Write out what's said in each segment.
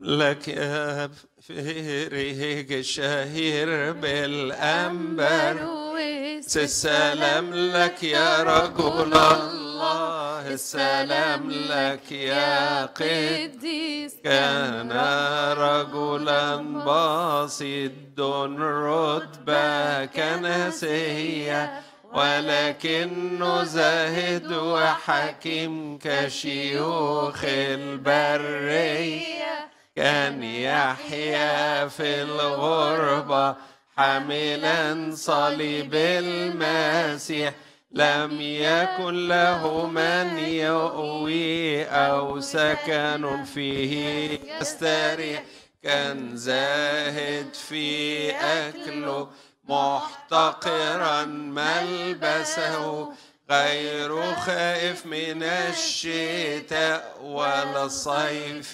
لك يا فريق الشهير بالأنبر السلام لك يا رجل الله السلام لك يا قديس كان رجلا بسيط رتبة كنسية ولكنه زاهد وحكيم كشيوخ البرية كان يحيا في الغربة حاملا صليب المسيح لم يكن له من يؤوي أو سكن فيه يستريح كان زاهد في أكله محتقرا ملبسه غير خائف من الشتاء ولا الصيف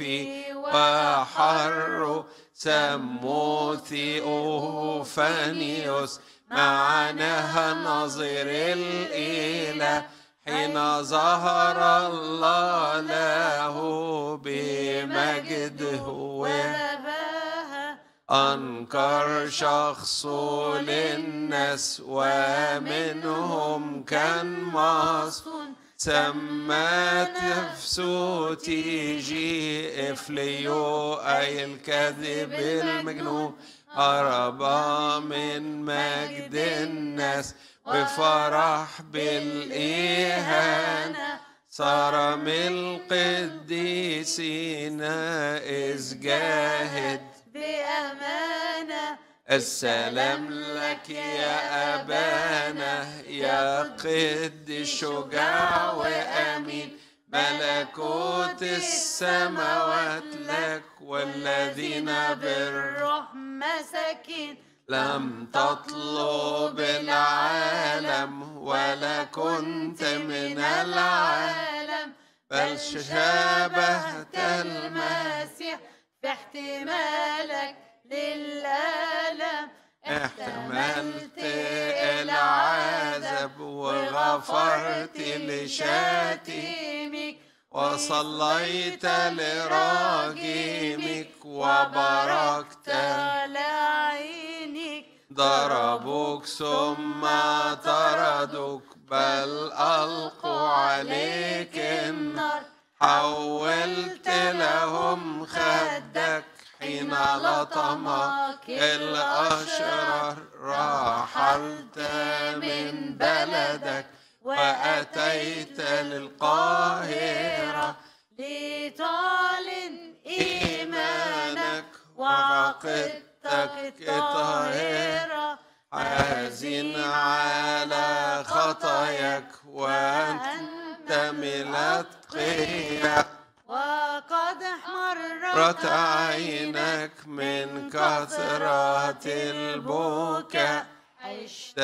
وحر سموثي أوفانيوس معناها نظير الإله حين ظهر الله له بمجده أنكر شخص للناس ومنهم كان مصون سمات نفسه تيجي إفليو أي الكذب المجنون هرب من مجد الناس وفرح بالإهانة صار من القديسين إذ جاهد بأمانة السلام لك يا أبانا يا قد الشجاع وأمين ملكوت السماوات لك والذين بر بالروح مساكين لم تطلب العالم ولا كنت من العالم بل شابهت المسيح في احتمالك للألم احتملت العذاب وغفرت لشاتمك وصليت لراجمك وباركت لعينك ضربوك ثم طردوك بل ألقوا عليك النار حولت لهم خدك حين لطمك الأشرار رحلت من بلدك وأتيت للقاهرة لتعلن إيمانك وعقيدتك طاهرة حزين على خطاياك وأنت من الأتقياء وقد احمرت رت عينك من كثرة البكاء عشت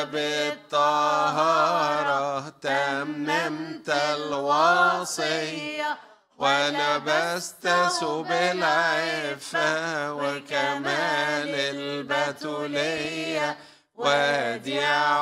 بالطهارة تممت الوصية ولبست ثوب العفة وكمال البتولية وديع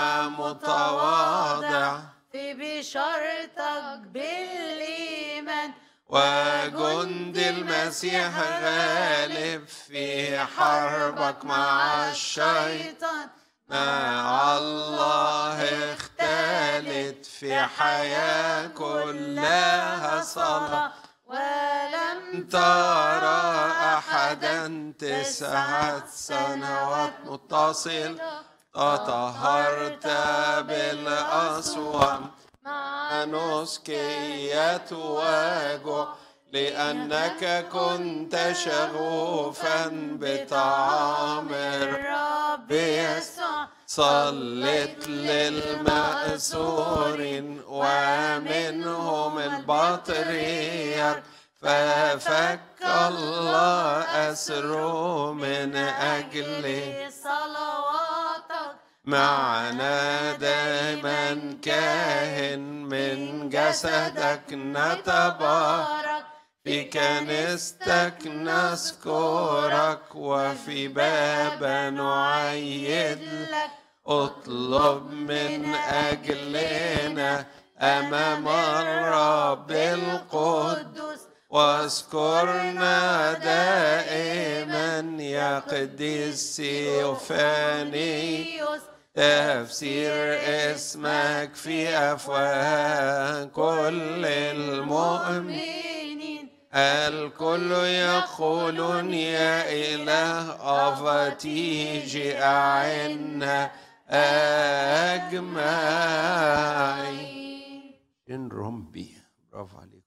ومتواضع في بشارتك بالإيمان وجند المسيح غالب في حربك مع الشيطان الشيطان مع الله اختلت في حياة كلها صلاة ولم ترى أحدا تسعة سنوات متصل تطهرت بالأصوات مع نسكية وجع لأنك كنت شغوفا بطعام الرب يسوع صلت للمأسورين ومنهم البطريرك ففك الله أسره من أجله صلواتك معنا دائما كاهن من جسدك نتبارك بارك في كنيستك نذكرك وفي باب نعيد لك اطلب من أجلنا أمام الرب القدس قدوس واذكرنا دائما يا قديس يوفاني تفسير اسمك في أفواه كل المؤمنين مؤمنين الكل يقولون يا إله أفتيج أعنا أجمعين إن رمبي برافو عليكم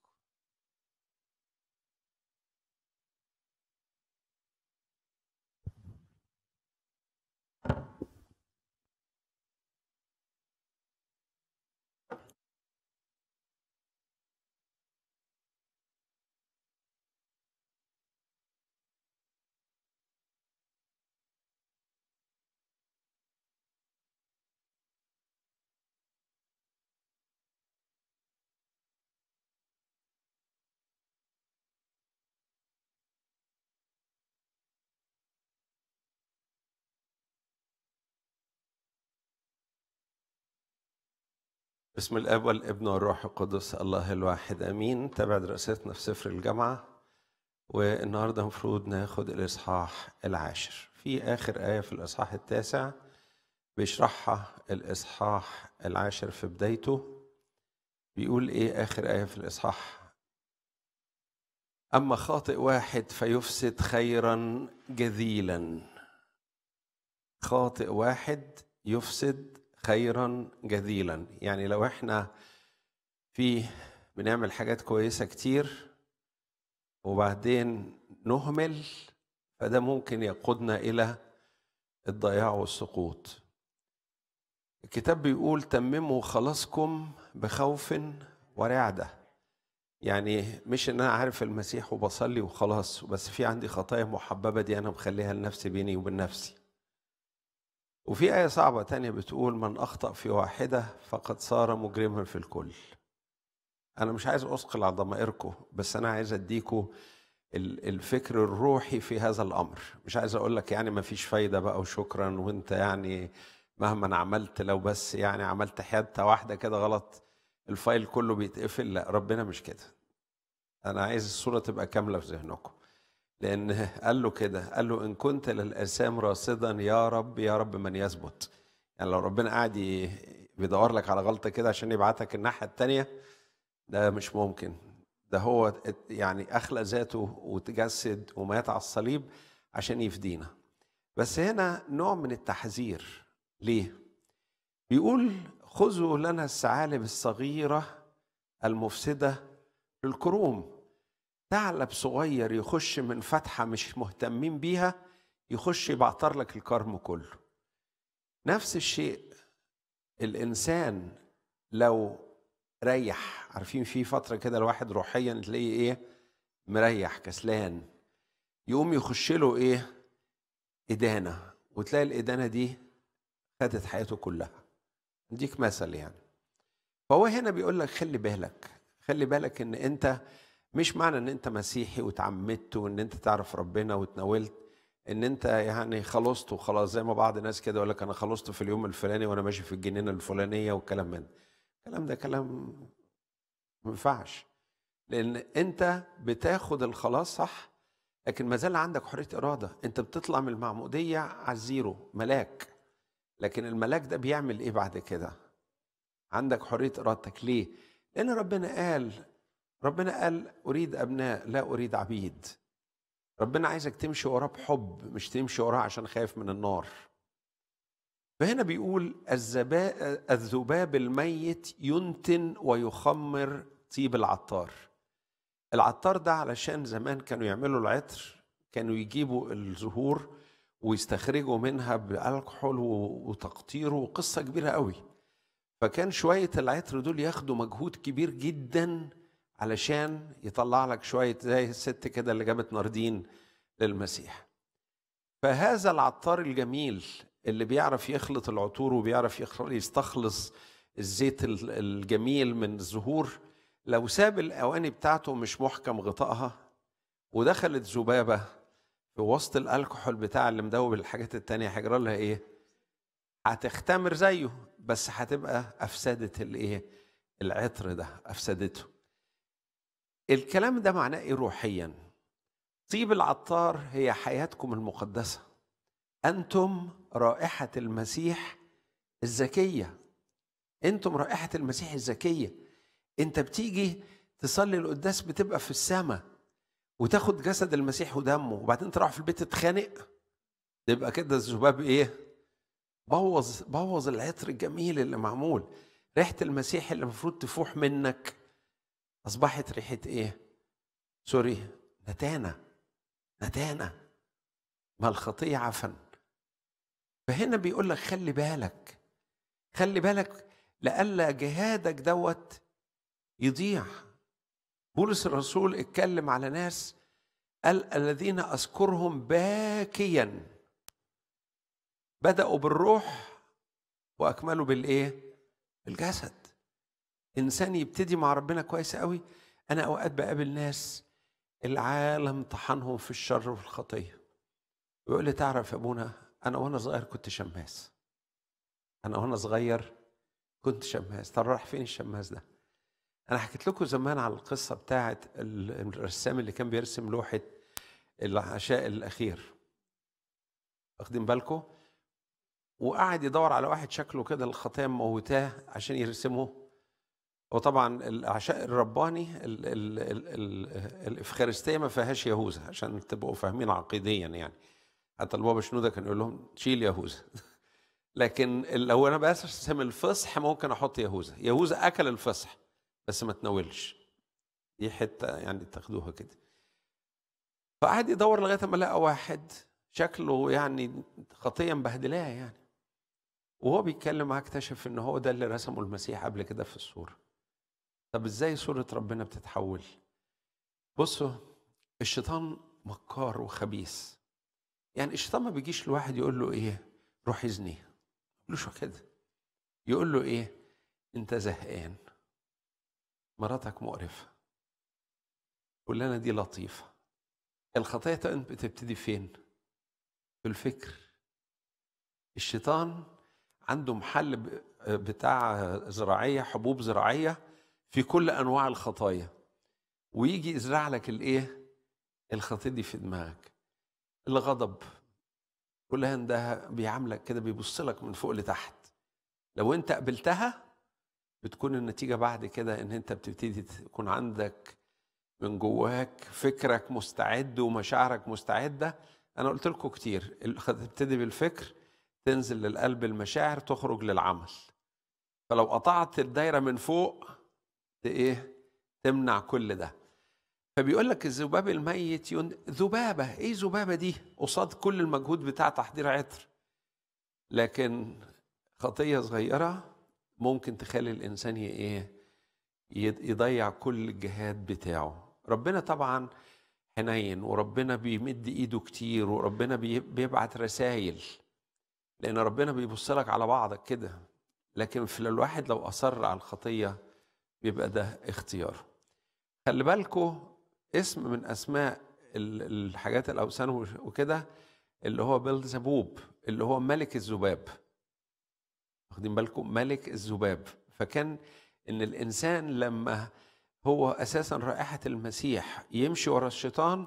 بسم الاب والابن والروح القدس الله الواحد امين تابع دراستنا في سفر الجامعه والنهارده المفروض ناخد الاصحاح العاشر في اخر ايه في الاصحاح التاسع بيشرحها الاصحاح العاشر في بدايته بيقول ايه اخر ايه في الاصحاح اما خاطئ واحد فيفسد خيرا جذيلا خاطئ واحد يفسد خيرا جذيلا يعني لو احنا في بنعمل حاجات كويسة كتير وبعدين نهمل فده ممكن يقودنا إلى الضياع والسقوط الكتاب بيقول تمموا خلاصكم بخوف ورعدة يعني مش ان انا عارف المسيح وبصلي وخلاص بس في عندي خطايا محببة دي انا مخليها لنفسي بيني وبين نفسي وفي آية صعبة تانية بتقول من أخطأ في واحدة فقد صار مجرما في الكل أنا مش عايز أثقل على ضمائركم بس أنا عايز أديكوا ال- الفكر الروحي في هذا الأمر مش عايز أقول لك يعني ما فيش فايدة بقى وشكرا وأنت يعني مهما عملت لو بس يعني عملت حتة واحدة كده غلط الفايل كله بيتقفل لا ربنا مش كده أنا عايز الصورة تبقى كاملة في ذهنكم لأن قال له كده قال له إن كنت للأسام راصدا يا رب يا رب من يثبت يعني لو ربنا قاعد ي- بيدور لك على غلطة كده عشان يبعتك الناحية التانية ده مش ممكن ده هو ات- يعني أخلق ذاته وتجسد ومات على الصليب عشان يفدينا بس هنا نوع من التحذير ليه؟ بيقول خذوا لنا الثعالب الصغيرة المفسدة للكروم ثعلب صغير يخش من فتحة مش مهتمين بيها يخش يبعتر لك الكرم كله نفس الشيء الإنسان لو ريح عارفين في فترة كده الواحد روحيا تلاقيه إيه مريح كسلان يقوم يخش له إيه إدانة وتلاقي الإدانة دي خدت حياته كلها اديك مثل يعني فهو هنا بيقول لك خلي بالك خلي بالك ان انت مش معنى ان انت مسيحي وتعمدت وان انت تعرف ربنا وتناولت ان انت يعني خلصت وخلاص زي ما بعض الناس كده يقول لك انا خلصت في اليوم الفلاني وانا ماشي في الجنينه الفلانيه والكلام من ده الكلام ده كلام ما ينفعش لان انت بتاخد الخلاص صح لكن ما زال عندك حريه اراده انت بتطلع من المعموديه على الزيرو ملاك لكن الملاك ده بيعمل ايه بعد كده عندك حريه ارادتك ليه لان ربنا قال ربنا قال اريد ابناء لا اريد عبيد ربنا عايزك تمشي وراه بحب مش تمشي وراه عشان خايف من النار فهنا بيقول الزبا- الذباب الميت ينتن ويخمر طيب العطار العطار ده علشان زمان كانوا يعملوا العطر كانوا يجيبوا الزهور ويستخرجوا منها بالكحول و- وتقطيره وقصة كبيرة قوي فكان شوية العطر دول ياخدوا مجهود كبير جدا علشان يطلع لك شوية زي الست كده اللي جابت ناردين للمسيح فهذا العطار الجميل اللي بيعرف يخلط العطور وبيعرف يخ- يستخلص الزيت ال- الجميل من الزهور لو ساب الأواني بتاعته مش محكم غطائها ودخلت ذبابة في وسط الألكحول بتاع اللي مدوب الحاجات التانية هيجرى لها إيه؟ هتختمر زيه بس هتبقى أفسدت الإيه؟ العطر ده أفسدته الكلام ده معناه ايه روحيا طيب العطار هي حياتكم المقدسه انتم رائحه المسيح الزكيه انتم رائحه المسيح الزكيه انت بتيجي تصلي القداس بتبقى في السماء وتاخد جسد المسيح ودمه وبعدين تروح في البيت تتخانق يبقى كده الذباب ايه بوظ بوظ العطر الجميل اللي معمول ريحه المسيح اللي المفروض تفوح منك اصبحت ريحه ايه سوري نتانه نتانه ما الخطيه عفن فهنا بيقول لك خلي بالك خلي بالك لئلا جهادك دوت يضيع بولس الرسول اتكلم على ناس قال الذين اذكرهم باكيا بداوا بالروح واكملوا بالايه بالجسد انسان يبتدي مع ربنا كويس قوي انا اوقات بقابل ناس العالم طحنهم في الشر وفي الخطيه ويقول لي تعرف يا ابونا انا وانا صغير كنت شماس انا وانا صغير كنت شماس طب راح فين الشماس ده انا حكيت لكم زمان على القصه بتاعه الرسام اللي كان بيرسم لوحه العشاء الاخير واخدين بالكم وقعد يدور على واحد شكله كده الخطيه موتاه عشان يرسمه وطبعا العشاء الرباني ال ال ال ال الافخارستيه ما فيهاش يهوذا عشان تبقوا فاهمين عقيديا يعني حتى البابا شنوده كان يقول لهم شيل يهوذا لكن لو انا برسم الفصح ممكن احط يهوذا يهوذا اكل الفصح بس ما تناولش دي حته يعني تاخدوها كده فقعد يدور لغايه ما لقى واحد شكله يعني خطيه مبهدلاه يعني وهو بيتكلم معاه اكتشف ان هو ده اللي رسمه المسيح قبل كده في الصوره طب ازاي صوره ربنا بتتحول بصوا الشيطان مكار وخبيث يعني الشيطان ما بيجيش لواحد يقول له ايه روح اذني يقول له شو كده يقول له ايه انت زهقان مراتك مقرفه فلانه دي لطيفه الخطيه بتبتدي فين في الفكر الشيطان عنده محل بتاع زراعيه حبوب زراعيه في كل انواع الخطايا ويجي يزرع لك الايه الخطيه دي في دماغك الغضب كلها ده بيعاملك كده بيبص لك من فوق لتحت لو انت قبلتها بتكون النتيجه بعد كده ان انت بتبتدي تكون عندك من جواك فكرك مستعد ومشاعرك مستعده انا قلت لكم كتير تبتدي بالفكر تنزل للقلب المشاعر تخرج للعمل فلو قطعت الدايره من فوق ايه تمنع كل ده فبيقول لك الذباب الميت ين... ذبابه ايه ذبابه دي قصاد كل المجهود بتاع تحضير عطر لكن خطيه صغيره ممكن تخلي الانسان ايه يضيع كل الجهاد بتاعه ربنا طبعا حنين وربنا بيمد ايده كتير وربنا بيبعت رسائل لان ربنا بيبص لك على بعضك كده لكن في الواحد لو اصر على الخطيه بيبقى ده اختياره خلي بالكم اسم من اسماء الحاجات الاوثان وكده اللي هو بلزبوب اللي هو ملك الذباب واخدين بالكم ملك الذباب فكان ان الانسان لما هو اساسا رائحه المسيح يمشي ورا الشيطان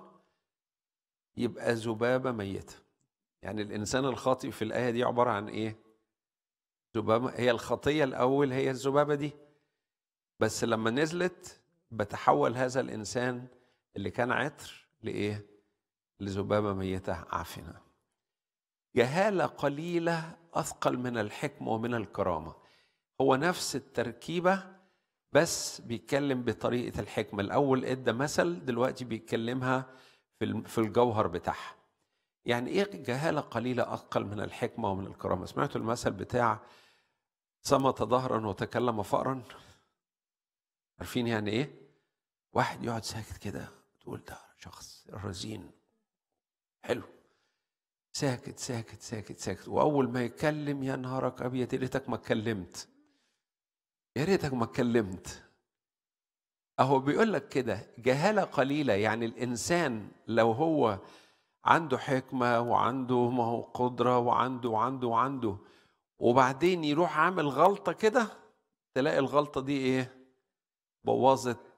يبقى ذبابه ميته يعني الانسان الخاطئ في الايه دي عباره عن ايه ذبابه هي الخطيه الاول هي الذبابه دي بس لما نزلت بتحول هذا الانسان اللي كان عطر لايه لذبابه ميته عافنه جهاله قليله اثقل من الحكمه ومن الكرامه هو نفس التركيبه بس بيتكلم بطريقه الحكمه الاول ادى مثل دلوقتي بيتكلمها في في الجوهر بتاعها يعني ايه جهاله قليله اثقل من الحكمه ومن الكرامه سمعتوا المثل بتاع صمت ظهرا وتكلم فأرا عارفين يعني ايه واحد يقعد ساكت كده تقول ده شخص رزين حلو ساكت ساكت ساكت ساكت واول ما يتكلم يا نهارك ابيض يا ريتك ما اتكلمت يا ريتك ما اتكلمت اهو بيقول لك كده جهاله قليله يعني الانسان لو هو عنده حكمه وعنده ما هو قدره وعنده وعنده وعنده وبعدين يروح عامل غلطه كده تلاقي الغلطه دي ايه بوظت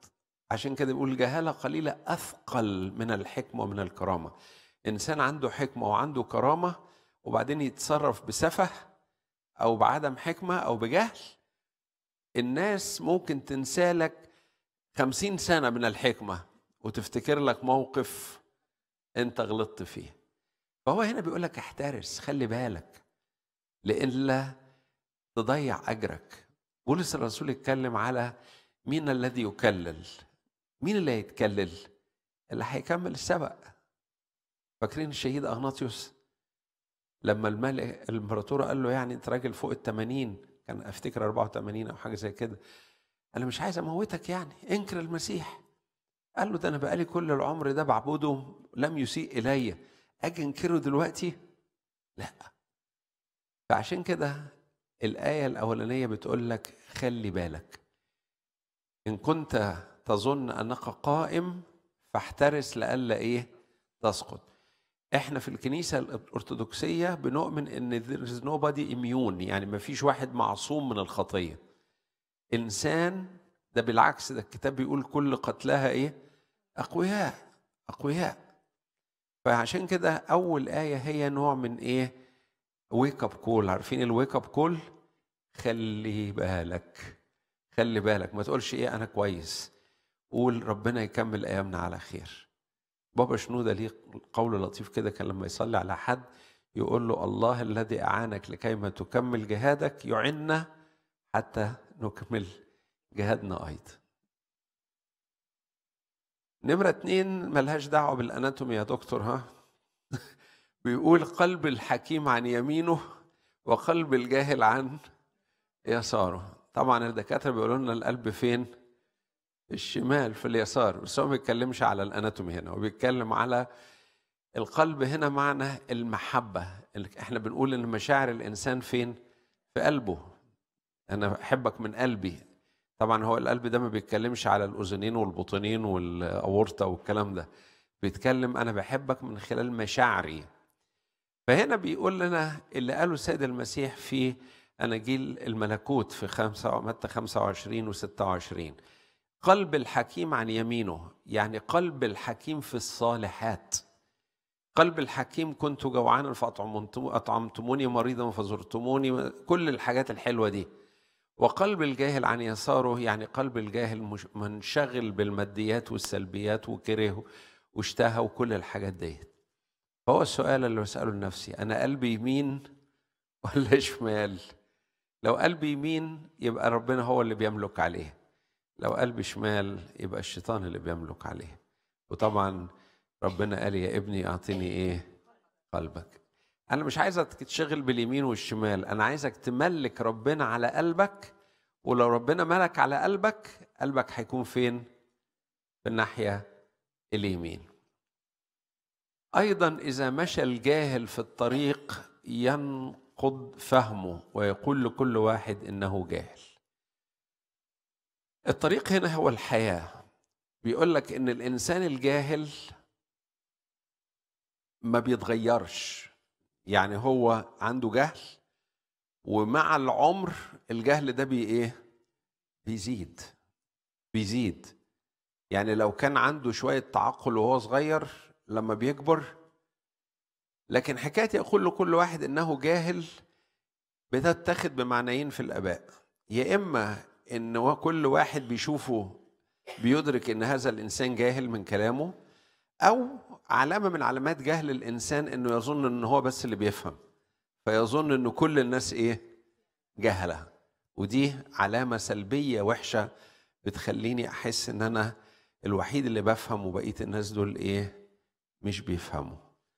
عشان كده بيقول جهالة قليلة أثقل من الحكمة ومن الكرامة إنسان عنده حكمة وعنده كرامة وبعدين يتصرف بسفه أو بعدم حكمة أو بجهل الناس ممكن تنسالك خمسين سنة من الحكمة وتفتكر لك موقف أنت غلطت فيه فهو هنا بيقول لك احترس خلي بالك لئلا تضيع أجرك بولس الرسول يتكلم على مين الذي يكلل مين اللي هيتكلل اللي هيكمل السبق فاكرين الشهيد اغناطيوس لما الملك الامبراطور قال له يعني انت راجل فوق ال 80 كان افتكر 84 او حاجه زي كده انا مش عايز اموتك يعني انكر المسيح قال له ده انا بقالي كل العمر ده بعبده لم يسيء الي اجي انكره دلوقتي لا فعشان كده الايه الاولانيه بتقول لك خلي بالك ان كنت تظن انك قائم فاحترس لئلا ايه تسقط احنا في الكنيسه الارثوذكسيه بنؤمن ان there is nobody immune يعني ما فيش واحد معصوم من الخطيه انسان ده بالعكس ده الكتاب بيقول كل قتلها ايه اقوياء اقوياء فعشان كده اول ايه هي نوع من ايه ويك اب كول عارفين الويك اب كول خلي بالك خلي بالك ما تقولش ايه انا كويس قول ربنا يكمل ايامنا على خير بابا شنودة ليه قول لطيف كده كان لما يصلي على حد يقول له الله الذي أعانك لكيما تكمل جهادك يعنا حتى نكمل جهادنا أيضا نمرة اتنين ملهاش دعوة بالأناتومي يا دكتور ها بيقول قلب الحكيم عن يمينه وقلب الجاهل عن يساره طبعا الدكاترة بيقولوا لنا القلب فين الشمال في اليسار بس هو ما بيتكلمش على الاناتومي هنا هو بيتكلم على القلب هنا معنى المحبة احنا بنقول ان مشاعر الانسان فين في قلبه انا بحبك من قلبي طبعا هو القلب ده ما بيتكلمش على الاذنين والبطنين والاورطه والكلام ده بيتكلم انا بحبك من خلال مشاعري فهنا بيقول لنا اللي قاله السيد المسيح في اناجيل الملكوت في خمسة متى 25 و26 قلب الحكيم عن يمينه يعني قلب الحكيم في الصالحات قلب الحكيم كنت جوعانا فأطعمتموني مريضا فزرتموني كل الحاجات الحلوة دي وقلب الجاهل عن يساره يعني قلب الجاهل منشغل بالماديات والسلبيات وكره واشتهى وكل الحاجات دي فهو السؤال اللي بسأله لنفسي أنا قلبي يمين ولا شمال لو قلبي يمين يبقى ربنا هو اللي بيملك عليه لو قلبي شمال يبقى الشيطان اللي بيملك عليه وطبعا ربنا قال يا ابني اعطيني ايه قلبك انا مش عايزك تشغل باليمين والشمال انا عايزك تملك ربنا على قلبك ولو ربنا ملك على قلبك قلبك هيكون فين في الناحيه اليمين ايضا اذا مشى الجاهل في الطريق ينقض فهمه ويقول لكل واحد انه جاهل الطريق هنا هو الحياة بيقول لك إن الإنسان الجاهل ما بيتغيرش يعني هو عنده جهل ومع العمر الجهل ده بي إيه؟ بيزيد بيزيد يعني لو كان عنده شوية تعقل وهو صغير لما بيكبر لكن حكاية يقول لكل واحد إنه جاهل بتتخذ بمعنيين في الآباء يا إما ان كل واحد بيشوفه بيدرك ان هذا الانسان جاهل من كلامه او علامه من علامات جهل الانسان انه يظن ان هو بس اللي بيفهم فيظن ان كل الناس ايه جهله ودي علامه سلبيه وحشه بتخليني احس ان انا الوحيد اللي بفهم وبقيه الناس دول ايه مش بيفهموا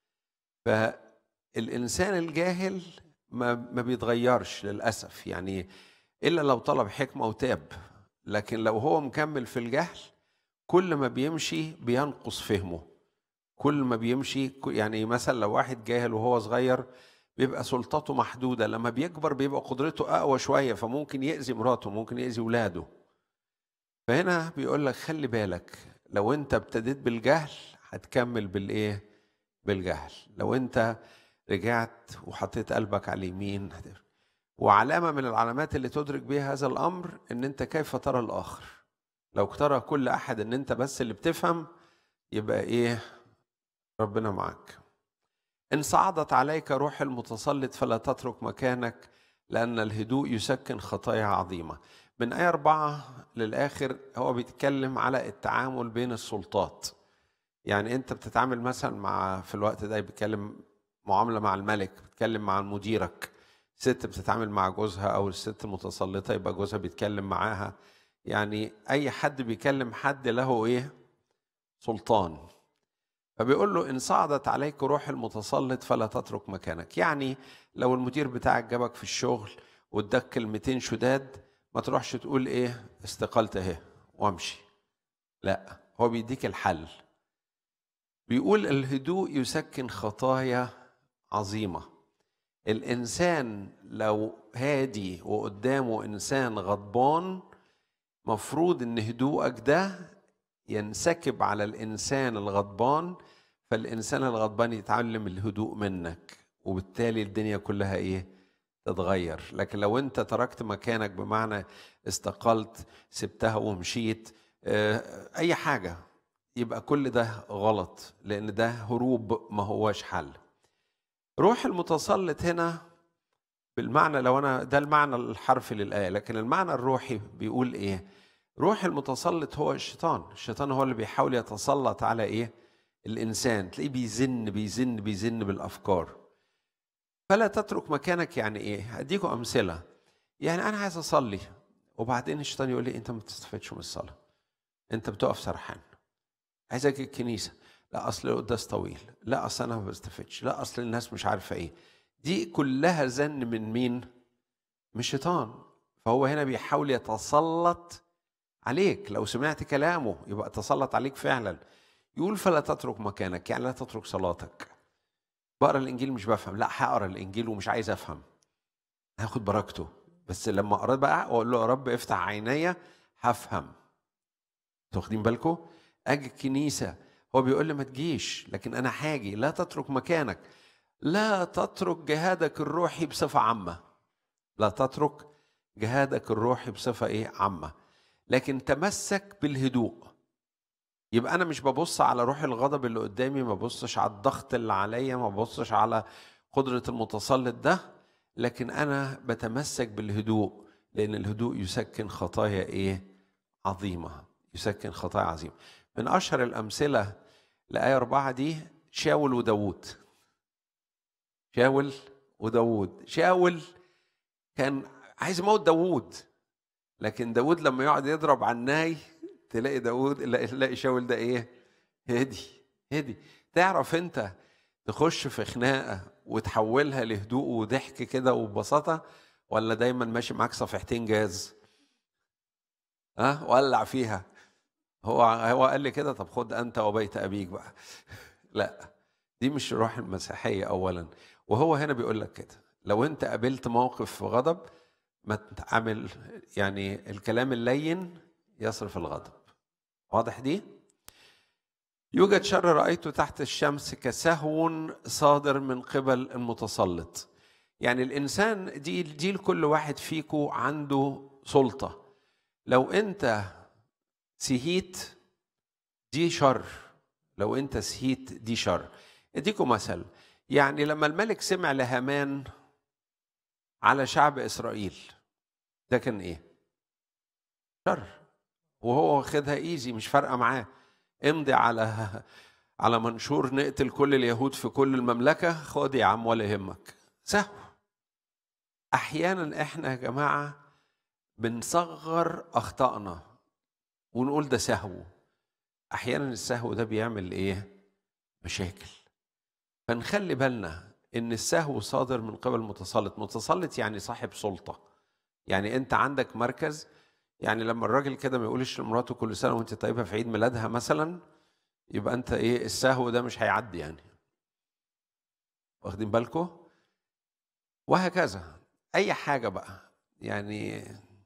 فالانسان الجاهل ما ما بيتغيرش للاسف يعني الا لو طلب حكمه وتاب لكن لو هو مكمل في الجهل كل ما بيمشي بينقص فهمه كل ما بيمشي يعني مثلا لو واحد جاهل وهو صغير بيبقى سلطته محدودة لما بيكبر بيبقى قدرته أقوى شوية فممكن يأذي مراته ممكن يأذي ولاده فهنا بيقول لك خلي بالك لو أنت ابتديت بالجهل هتكمل بالإيه؟ بالجهل لو أنت رجعت وحطيت قلبك على اليمين وعلامة من العلامات اللي تدرك بها هذا الأمر إن أنت كيف ترى الآخر لو اقترى كل احد ان انت بس اللي بتفهم يبقى ايه ربنا معك ان صعدت عليك روح المتسلط فلا تترك مكانك لان الهدوء يسكن خطايا عظيمه من آية أربعة للآخر هو بيتكلم على التعامل بين السلطات يعني أنت بتتعامل مثلا مع في الوقت ده بيتكلم معاملة مع الملك بتتكلم مع مديرك ست بتتعامل مع جوزها أو الست المتسلطة يبقى جوزها بيتكلم معاها يعني أي حد بيكلم حد له إيه سلطان فبيقول له إن صعدت عليك روح المتسلط فلا تترك مكانك يعني لو المدير بتاعك جابك في الشغل واداك كلمتين شداد ما تروحش تقول ايه استقلت اهي وامشي لا هو بيديك الحل بيقول الهدوء يسكن خطايا عظيمه الانسان لو هادي وقدامه انسان غضبان مفروض ان هدوءك ده ينسكب على الانسان الغضبان فالانسان الغضبان يتعلم الهدوء منك وبالتالي الدنيا كلها ايه تتغير لكن لو انت تركت مكانك بمعنى استقلت سبتها ومشيت آه، اي حاجه يبقى كل ده غلط لان ده هروب ما هواش حل روح المتسلط هنا بالمعنى لو انا ده المعنى الحرفي للايه لكن المعنى الروحي بيقول ايه روح المتسلط هو الشيطان الشيطان هو اللي بيحاول يتسلط على ايه الانسان تلاقيه بيزن بيزن بيزن بالافكار فلا تترك مكانك يعني ايه هديكم امثله يعني انا عايز اصلي وبعدين الشيطان يقول لي انت ما بتستفادش من الصلاه انت بتقف سرحان عايز اجي الكنيسه لا اصل القداس طويل لا اصل انا ما بستفدش لا اصل الناس مش عارفه ايه دي كلها زن من مين من الشيطان فهو هنا بيحاول يتسلط عليك لو سمعت كلامه يبقى تسلط عليك فعلا يقول فلا تترك مكانك يعني لا تترك صلاتك بقرا الانجيل مش بفهم لا هقرا الانجيل ومش عايز افهم هاخد بركته بس لما اقرا بقى واقول له يا رب افتح عينيا هفهم انتوا واخدين بالكم اجي الكنيسه هو بيقول لي ما تجيش لكن انا هاجي لا تترك مكانك لا تترك جهادك الروحي بصفه عامه لا تترك جهادك الروحي بصفه ايه عامه لكن تمسك بالهدوء يبقى انا مش ببص على روح الغضب اللي قدامي ما ببصش على الضغط اللي عليا ما ببصش على قدره المتسلط ده لكن انا بتمسك بالهدوء لان الهدوء يسكن خطايا ايه عظيمه يسكن خطايا عظيمه من اشهر الامثله لايه اربعه دي شاول وداوود شاول وداوود شاول كان عايز يموت داوود لكن داوود لما يقعد يضرب على الناي تلاقي داوود تلاقي شاول ده ايه هدي هدي تعرف انت تخش في خناقه وتحولها لهدوء وضحك كده وببساطه ولا دايما ماشي معاك صفحتين جاز ها ولع فيها هو هو قال لي كده طب خد انت وبيت ابيك بقى لا دي مش روح المسيحيه اولا وهو هنا بيقول لك كده لو انت قابلت موقف في غضب ما تعمل يعني الكلام اللين يصرف الغضب واضح دي يوجد شر رأيته تحت الشمس كسهو صادر من قبل المتسلط يعني الإنسان دي دي لكل واحد فيكو عنده سلطة لو أنت سهيت دي شر لو أنت سهيت دي شر أديكم مثل يعني لما الملك سمع لهامان على شعب إسرائيل ده كان إيه؟ شر وهو واخدها ايزي مش فارقه معاه امضي على على منشور نقتل كل اليهود في كل المملكه خد يا عم ولا يهمك سهو احيانا احنا يا جماعه بنصغر اخطائنا ونقول ده سهو احيانا السهو ده بيعمل ايه مشاكل فنخلي بالنا ان السهو صادر من قبل متسلط متسلط يعني صاحب سلطه يعني انت عندك مركز يعني لما الراجل كده ما يقولش لمراته كل سنه وانت طيبه في عيد ميلادها مثلا يبقى انت ايه السهو ده مش هيعدي يعني واخدين بالكم وهكذا اي حاجه بقى يعني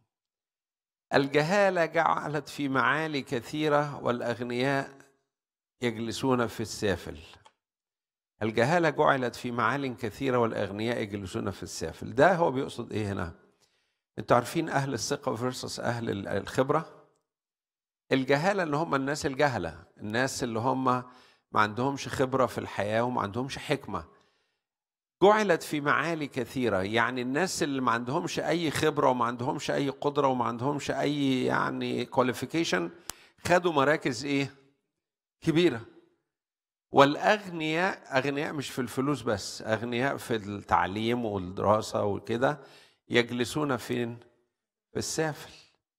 الجهاله جعلت في معالي كثيره والاغنياء يجلسون في السافل الجهاله جعلت في معال كثيره والاغنياء يجلسون في السافل ده هو بيقصد ايه هنا انتوا عارفين اهل الثقه فيرسس اهل الخبره الجهاله اللي هم الناس الجهله الناس اللي هم ما عندهمش خبره في الحياه وما عندهمش حكمه جعلت في معالي كثيره يعني الناس اللي ما عندهمش اي خبره وما عندهمش اي قدره وما عندهمش اي يعني كواليفيكيشن خدوا مراكز ايه كبيره والاغنياء اغنياء مش في الفلوس بس اغنياء في التعليم والدراسه وكده يجلسون فين في السافل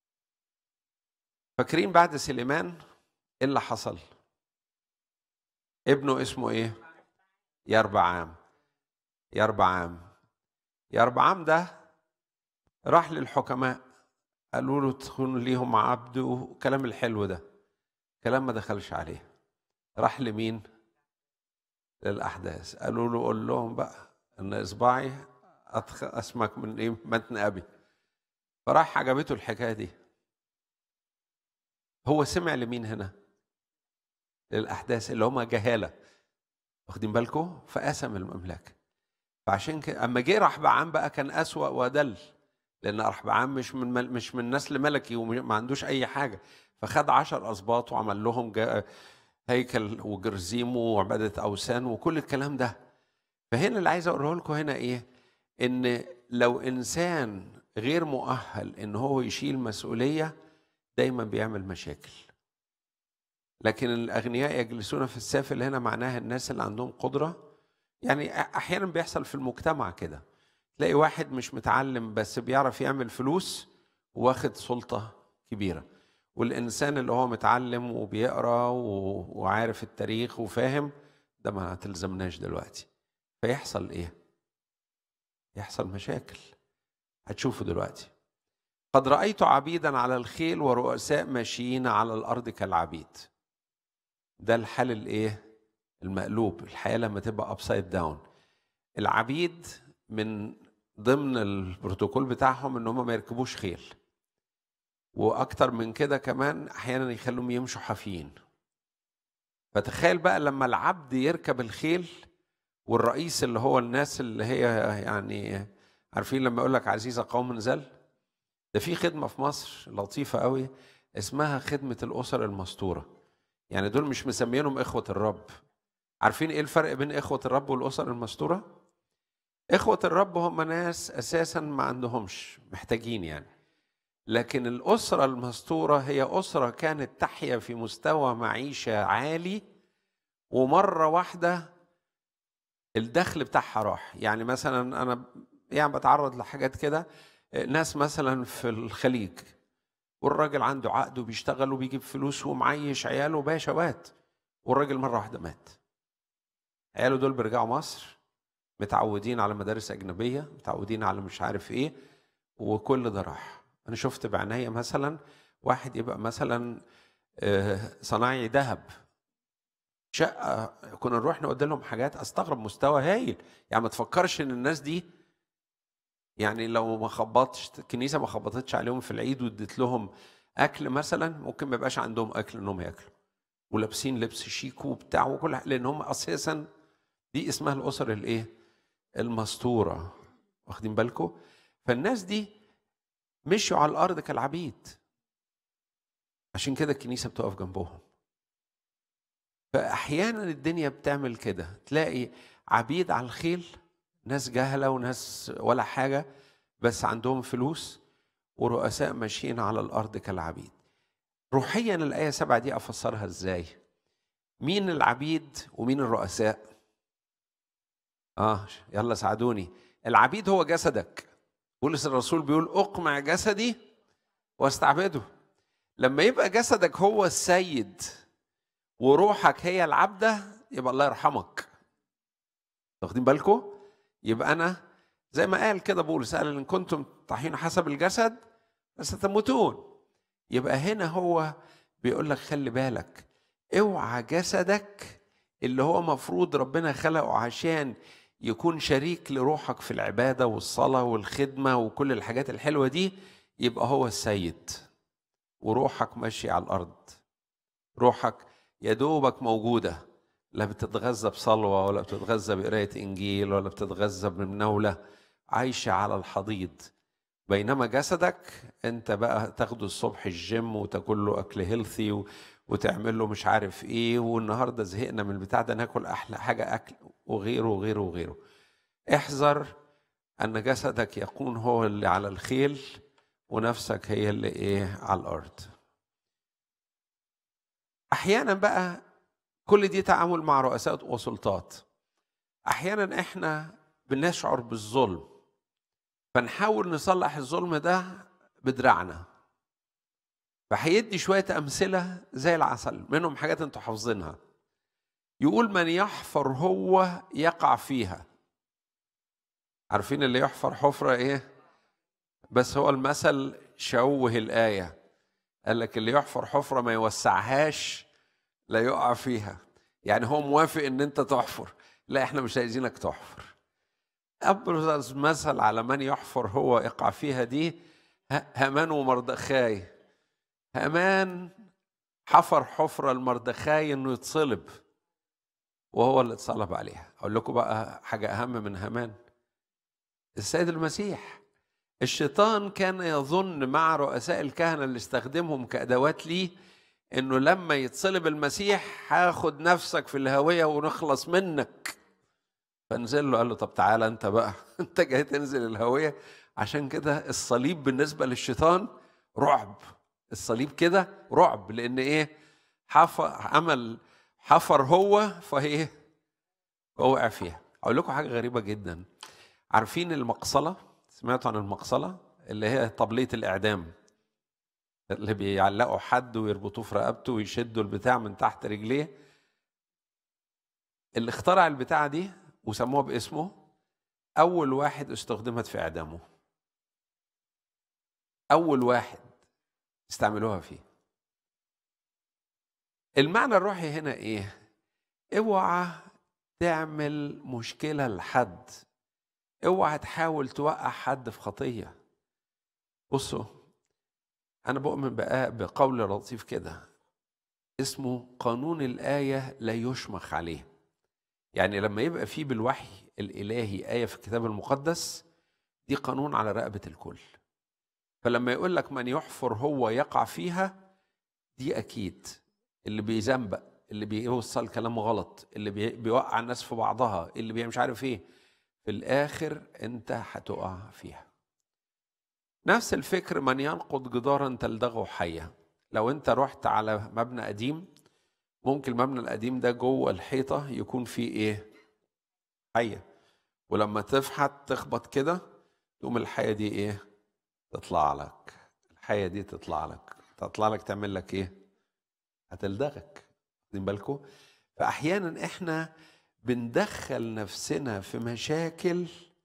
فاكرين بعد سليمان ايه اللي حصل ابنه اسمه ايه يربعام يربعام يربعام ده راح للحكماء قالوا له تكون ليهم عبد وكلام الحلو ده كلام ما دخلش عليه راح لمين للاحداث قالوا له قول لهم بقى ان اصبعي أدخ... اسمك من ايه متن ابي فراح عجبته الحكايه دي هو سمع لمين هنا للاحداث اللي هم جهاله واخدين بالكم فقسم المملكه فعشان كده اما جه رحبعام بقى كان اسوا ودل لان رحبعام مش من مل... مش من نسل ملكي وما عندوش اي حاجه فخد عشر اسباط وعمل لهم جا... هيكل وجرزيم وعباده اوثان وكل الكلام ده فهنا اللي عايز اقوله لكم هنا ايه ان لو انسان غير مؤهل ان هو يشيل مسؤوليه دايما بيعمل مشاكل لكن الاغنياء يجلسون في السافل هنا معناها الناس اللي عندهم قدره يعني احيانا بيحصل في المجتمع كده تلاقي واحد مش متعلم بس بيعرف يعمل فلوس واخد سلطه كبيره والانسان اللي هو متعلم وبيقرا وعارف التاريخ وفاهم ده ما تلزمناش دلوقتي فيحصل ايه يحصل مشاكل هتشوفوا دلوقتي قد رأيت عبيدا على الخيل ورؤساء ماشيين على الأرض كالعبيد ده الحال الايه المقلوب الحياة لما تبقى أبسايد داون العبيد من ضمن البروتوكول بتاعهم ان هم ما يركبوش خيل واكتر من كده كمان احيانا يخلوهم يمشوا حافيين فتخيل بقى لما العبد يركب الخيل والرئيس اللي هو الناس اللي هي يعني عارفين لما يقول لك عزيزة قوم نزل ده في خدمة في مصر لطيفة قوي اسمها خدمة الأسر المستورة يعني دول مش مسمينهم إخوة الرب عارفين إيه الفرق بين إخوة الرب والأسر المستورة؟ إخوة الرب هم ناس أساسا ما عندهمش محتاجين يعني لكن الأسرة المستورة هي أسرة كانت تحيا في مستوى معيشة عالي ومرة واحدة الدخل بتاعها راح يعني مثلا أنا يعني بتعرض لحاجات كده ناس مثلا في الخليج والراجل عنده عقد وبيشتغل وبيجيب فلوس ومعيش عياله باشوات والراجل مرة واحدة مات عياله دول بيرجعوا مصر متعودين على مدارس أجنبية متعودين على مش عارف إيه وكل ده راح أنا شفت بعناية مثلا واحد يبقى مثلا صنايعي ذهب شقة كنا نروح نودي لهم حاجات استغرب مستوى هايل يعني ما تفكرش ان الناس دي يعني لو ما خبطش الكنيسه ما خبطتش عليهم في العيد واديت لهم اكل مثلا ممكن ما يبقاش عندهم اكل انهم ياكلوا ولابسين لبس شيك وبتاع وكل لان هم اساسا دي اسمها الاسر الايه؟ المستوره واخدين بالكم؟ فالناس دي مشوا على الارض كالعبيد عشان كده الكنيسه بتقف جنبهم فاحيانا الدنيا بتعمل كده تلاقي عبيد على الخيل ناس جهله وناس ولا حاجه بس عندهم فلوس ورؤساء ماشيين على الارض كالعبيد روحيا الايه سبعة دي افسرها ازاي مين العبيد ومين الرؤساء اه يلا ساعدوني العبيد هو جسدك بولس الرسول بيقول اقمع جسدي واستعبده لما يبقى جسدك هو السيد وروحك هي العبده يبقى الله يرحمك واخدين بالكم يبقى انا زي ما قال كده بولس قال ان كنتم طاحين حسب الجسد فستموتون يبقى هنا هو بيقول لك خلي بالك اوعى جسدك اللي هو مفروض ربنا خلقه عشان يكون شريك لروحك في العباده والصلاه والخدمه وكل الحاجات الحلوه دي يبقى هو السيد وروحك ماشي على الارض روحك يا دوبك موجوده لا بتتغذى بصلوه ولا بتتغذى بقرايه انجيل ولا بتتغذى بمناوله عايشه على الحضيض بينما جسدك انت بقى تاخده الصبح الجيم وتاكل له اكل هيلثي و... وتعمل له مش عارف ايه والنهارده زهقنا من البتاع ده ناكل احلى حاجه اكل وغيره وغيره وغيره احذر ان جسدك يكون هو اللي على الخيل ونفسك هي اللي ايه على الارض احيانا بقى كل دي تعامل مع رؤساء وسلطات احيانا احنا بنشعر بالظلم فنحاول نصلح الظلم ده بدراعنا فهيدي شويه امثله زي العسل منهم حاجات انتوا حافظينها يقول من يحفر هو يقع فيها عارفين اللي يحفر حفره ايه بس هو المثل شوه الايه قال لك اللي يحفر حفره ما يوسعهاش لا يقع فيها يعني هو موافق ان انت تحفر لا احنا مش عايزينك تحفر ابرز مثل على من يحفر هو يقع فيها دي هامان ومردخاي هامان حفر حفرة المردخاي انه يتصلب وهو اللي اتصلب عليها اقول لكم بقى حاجة اهم من هامان السيد المسيح الشيطان كان يظن مع رؤساء الكهنة اللي استخدمهم كأدوات ليه انه لما يتصلب المسيح هاخد نفسك في الهوية ونخلص منك فنزل له قال له طب تعالى انت بقى انت جاي تنزل الهوية عشان كده الصليب بالنسبة للشيطان رعب الصليب كده رعب لان ايه حفر عمل حفر هو فايه وقع فيها اقول لكم حاجه غريبه جدا عارفين المقصله سمعتوا عن المقصله اللي هي طبليه الاعدام اللي بيعلقوا حد ويربطوه في رقبته ويشدوا البتاع من تحت رجليه اللي اخترع البتاعه دي وسموها باسمه اول واحد استخدمت في اعدامه اول واحد استعملوها فيه المعنى الروحي هنا ايه اوعى تعمل مشكله لحد اوعى تحاول توقع حد في خطيه بصوا انا بؤمن بقى بقول لطيف كده اسمه قانون الايه لا يشمخ عليه يعني لما يبقى فيه بالوحي الالهي ايه في الكتاب المقدس دي قانون على رقبه الكل فلما يقول لك من يحفر هو يقع فيها دي اكيد اللي بيزنبق اللي بيوصل كلام غلط اللي بيوقع الناس في بعضها اللي بي مش عارف ايه في الاخر انت هتقع فيها نفس الفكر من ينقض جدارا تلدغه حيه لو انت رحت على مبنى قديم ممكن المبنى القديم ده جوه الحيطه يكون فيه ايه حيه ولما تفحت تخبط كده تقوم الحيه دي ايه تطلع لك الحية دي تطلع لك تطلع لك تعمل لك ايه هتلدغك واخدين بالكم فاحيانا احنا بندخل نفسنا في مشاكل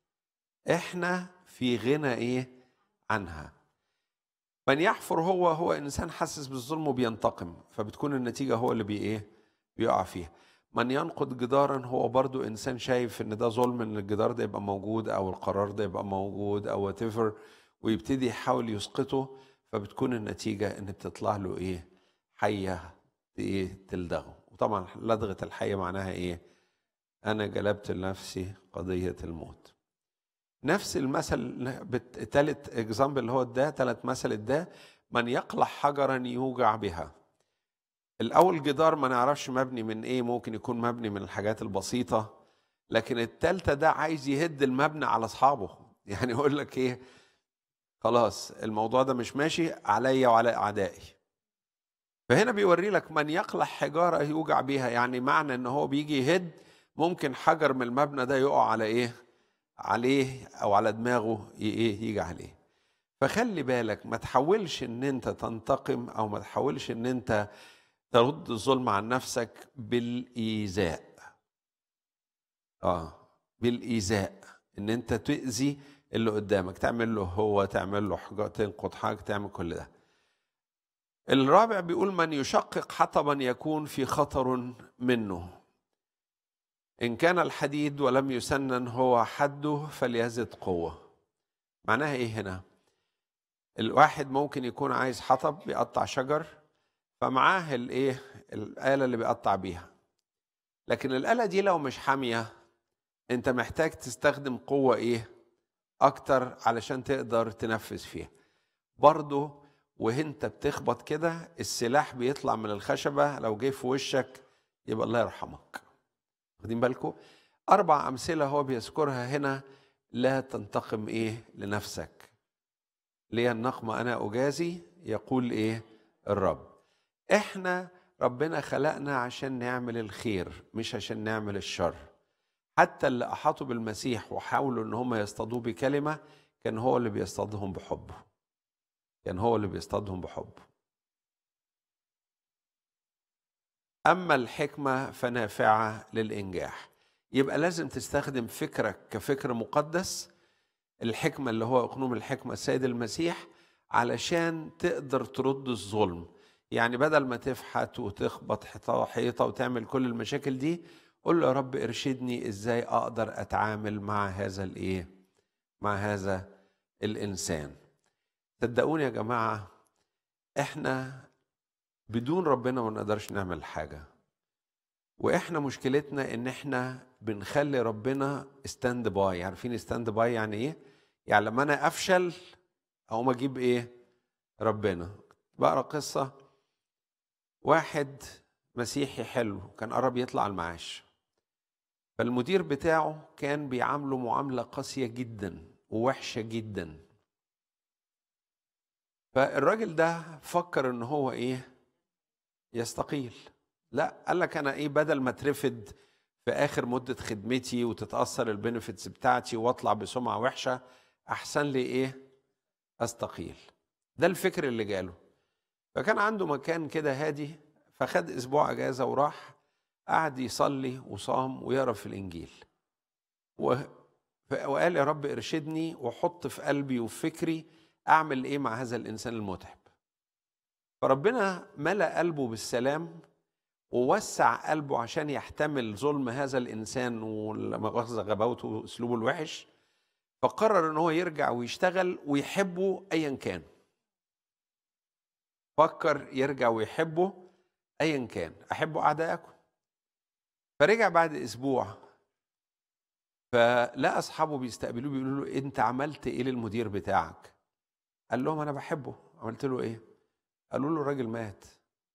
احنا في غنى ايه عنها من يحفر هو هو انسان حاسس بالظلم وبينتقم فبتكون النتيجه هو اللي بي ايه بيقع فيها من ينقض جدارا هو برضو انسان شايف ان ده ظلم ان الجدار ده يبقى موجود او القرار ده يبقى موجود او وات ويبتدي يحاول يسقطه فبتكون النتيجة إن بتطلع له إيه؟ حية إيه؟ تلدغه وطبعا لدغة الحية معناها إيه؟ أنا جلبت لنفسي قضية الموت نفس المثل تالت اكزامبل اللي هو ده تالت مثل ده من يقلع حجرا يوجع بها الأول جدار ما نعرفش مبني من إيه ممكن يكون مبني من الحاجات البسيطة لكن التالتة ده عايز يهد المبنى على أصحابه يعني يقول لك إيه خلاص الموضوع ده مش ماشي عليا وعلى اعدائي فهنا بيوري لك من يقلع حجاره يوجع بيها يعني معنى ان هو بيجي يهد ممكن حجر من المبنى ده يقع على ايه عليه او على دماغه ايه يجي عليه فخلي بالك ما تحاولش ان انت تنتقم او ما تحاولش ان انت ترد الظلم عن نفسك بالايذاء اه بالايذاء ان انت تؤذي اللي قدامك تعمل له هو تعمل له حاجة تنقض حاجة تعمل كل ده الرابع بيقول من يشقق حطبا يكون في خطر منه إن كان الحديد ولم يسنن هو حده فليزد قوة معناها إيه هنا الواحد ممكن يكون عايز حطب بيقطع شجر فمعاه الايه الآلة اللي بيقطع بيها لكن الآلة دي لو مش حامية انت محتاج تستخدم قوة ايه اكتر علشان تقدر تنفذ فيها برضه وانت بتخبط كده السلاح بيطلع من الخشبة لو جه في وشك يبقى الله يرحمك واخدين بالكم أربع أمثلة هو بيذكرها هنا لا تنتقم إيه لنفسك ليه النقمة أنا أجازي يقول إيه الرب إحنا ربنا خلقنا عشان نعمل الخير مش عشان نعمل الشر حتى اللي أحاطوا بالمسيح وحاولوا إن هم يصطادوه بكلمة كان هو اللي بيصطادهم بحبه كان هو اللي بيصطادهم بحبه أما الحكمة فنافعة للإنجاح يبقى لازم تستخدم فكرك كفكر مقدس الحكمة اللي هو أقنوم الحكمة السيد المسيح علشان تقدر ترد الظلم يعني بدل ما تفحت وتخبط حيطة حيطة وتعمل كل المشاكل دي قول له يا رب ارشدني ازاي اقدر اتعامل مع هذا الايه مع هذا الانسان صدقوني يا جماعه احنا بدون ربنا ما نقدرش نعمل حاجه واحنا مشكلتنا ان احنا بنخلي ربنا ستاند باي عارفين ستاند باي يعني ايه يعني لما انا افشل اقوم اجيب ايه ربنا بقرا قصه واحد مسيحي حلو كان قرب يطلع المعاش فالمدير بتاعه كان بيعامله معامله قاسيه جدا ووحشه جدا فالراجل ده فكر ان هو ايه يستقيل لا قال لك انا ايه بدل ما اترفد في اخر مده خدمتي وتتاثر البنفيتس بتاعتي واطلع بسمعه وحشه احسن لي ايه استقيل ده الفكر اللي جاله فكان عنده مكان كده هادي فخد اسبوع اجازه وراح قعد يصلي وصام ويقرا في الانجيل و... وقال يا رب ارشدني وحط في قلبي وفي فكري اعمل ايه مع هذا الانسان المتعب فربنا ملا قلبه بالسلام ووسع قلبه عشان يحتمل ظلم هذا الانسان والمؤاخذه غباوته واسلوبه الوحش فقرر ان هو يرجع ويشتغل ويحبه ايا كان فكر يرجع ويحبه ايا كان احبوا اعدائكم فرجع بعد اسبوع فلقى اصحابه بيستقبلوه بيقولوا له انت عملت ايه للمدير بتاعك قال لهم انا بحبه عملت له ايه قالوا له الراجل مات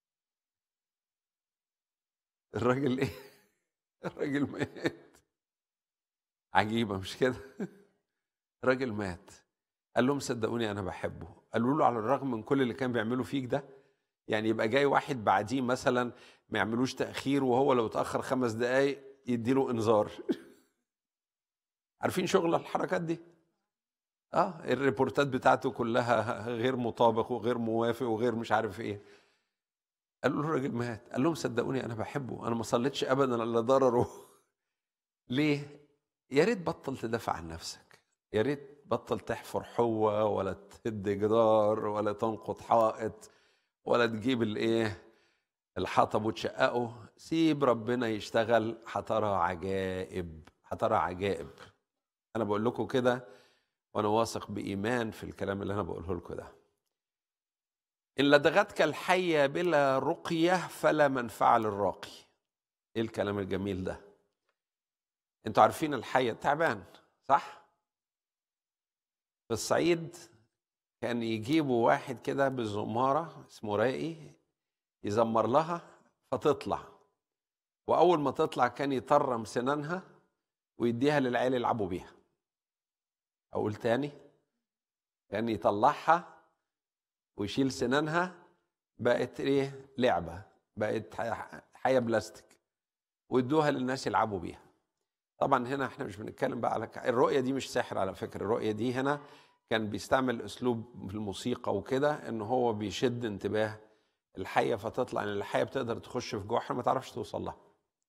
الراجل ايه الراجل مات عجيبه مش كده الراجل مات قال لهم صدقوني انا بحبه قالوا له على الرغم من كل اللي كان بيعمله فيك ده يعني يبقى جاي واحد بعديه مثلا ما يعملوش تاخير وهو لو اتاخر خمس دقايق يديله انذار عارفين شغل الحركات دي اه الريبورتات بتاعته كلها غير مطابق وغير موافق وغير مش عارف ايه قالوا له الراجل مات قال لهم صدقوني انا بحبه انا ما صليتش ابدا الا ضرره ليه يا ريت بطل تدافع عن نفسك يا ريت بطل تحفر حوة ولا تهد جدار ولا تنقض حائط ولا تجيب الايه الحطب وتشققه سيب ربنا يشتغل هترى عجائب هترى عجائب انا بقول لكم كده وانا واثق بايمان في الكلام اللي انا بقوله لكم ده ان لدغتك الحيه بلا رقيه فلا منفعه للراقي ايه الكلام الجميل ده انتوا عارفين الحيه تعبان صح في الصعيد كان يجيبوا واحد كده بزمارة اسمه راقي يزمر لها فتطلع وأول ما تطلع كان يطرم سنانها ويديها للعيال يلعبوا بيها أقول تاني كان يطلعها ويشيل سنانها بقت ايه لعبة بقت حياة بلاستيك ويدوها للناس يلعبوا بيها طبعا هنا احنا مش بنتكلم بقى على الرؤية دي مش سحر على فكرة الرؤية دي هنا كان بيستعمل اسلوب في الموسيقى وكده ان هو بيشد انتباه الحيه فتطلع ان الحيه بتقدر تخش في جحر ما تعرفش توصل لها